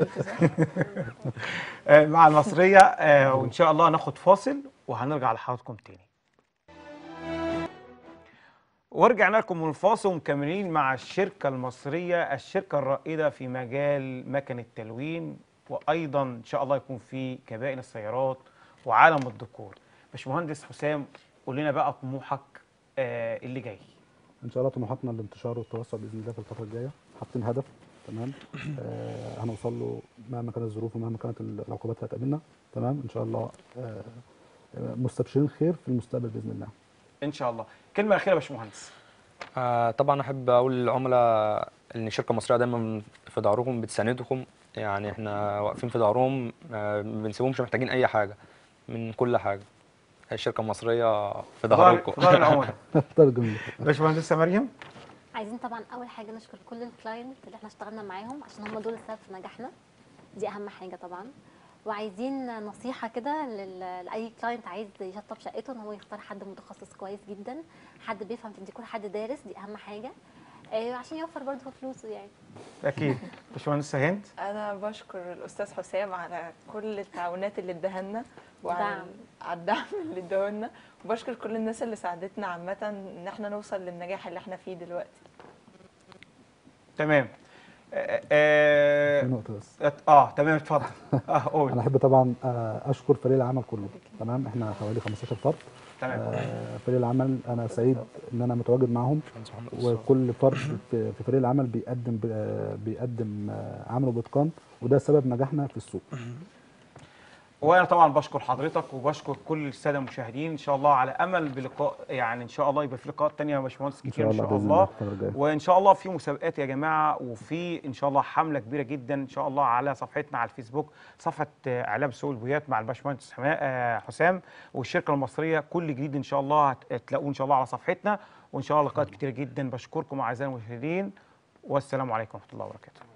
آه، مع المصريه آه، وان شاء الله هناخد فاصل وهنرجع لحضراتكم تاني ورجعنا لكم من الفاصل ومكملين مع الشركة المصرية الشركة الرائدة في مجال مكن التلوين وأيضا إن شاء الله يكون في كبائن السيارات وعالم الديكور باشمهندس حسام قول لنا بقى طموحك آه اللي جاي ان شاء الله طموحاتنا الانتشار والتوسع باذن الله في الفتره الجايه حاطين هدف تمام آه هنوصل له مهما كانت الظروف ومهما كانت العقوبات اللي هتقابلنا تمام ان شاء الله آه آه، مستبشرين خير في المستقبل باذن الله إن شاء الله كلمة أخيرة يا باشمهندس آه طبعا احب اقول للعملاء ان الشركه المصريه دايما في ظهركم بتساندكم يعني احنا واقفين في ظهرهم آه ما بنسيبهمش محتاجين اي حاجه من كل حاجه الشركه المصريه في ظهركم في ظهر العملاء ده الجميل باشمهندسة مريم عايزين طبعا اول حاجه نشكر كل الكلاينت اللي احنا اشتغلنا معاهم عشان هم دول السبب في نجاحنا دي اهم حاجه طبعا وعايزين نصيحه كده لل- لاي كلاينت عايز يشطب شقته ان هو يختار حد متخصص كويس جدا حد بيفهم في الديكور حد دارس دي اهم حاجه آه، عشان يوفر برضه فلوسه يعني أكيد باشمهندسة هند انا بشكر الاستاذ حسام على كل التعاونات اللي اداها لنا وعلى دعم. على الدعم اللي اداه لنا وبشكر كل الناس اللي ساعدتنا عامه ان احنا نوصل للنجاح اللي احنا فيه دلوقتي تمام آه, آه, في نقطه بس اه تمام اتفضل اه قول انا احب طبعا آه، اشكر فريق العمل كله تمام احنا حوالي 15 فرد تمام آه، فريق العمل انا سعيد ان انا متواجد معاهم وكل فرد في في فريق العمل بيقدم ب- بيقدم آه، عمله باتقان وده سبب نجاحنا في السوق وانا طبعا بشكر حضرتك وبشكر كل الساده المشاهدين ان شاء الله على امل بلقاء يعني ان شاء الله يبقى في لقاءات تانية يا باشمهندس ان كتير شاء ان الله شاء باذن الله الفترة الجاية. وان شاء الله في مسابقات يا جماعه وفي ان شاء الله حمله كبيره جدا ان شاء الله على صفحتنا على الفيسبوك صفحه آه، اعلام سوق البويات مع الباشمهندس حما- آه، حسام والشركه المصريه كل جديد ان شاء الله هت- هتلاقوه ان شاء الله على صفحتنا وان شاء الله لقاءات كتيره جدا بشكركم اعزائي المشاهدين والسلام عليكم ورحمه الله وبركاته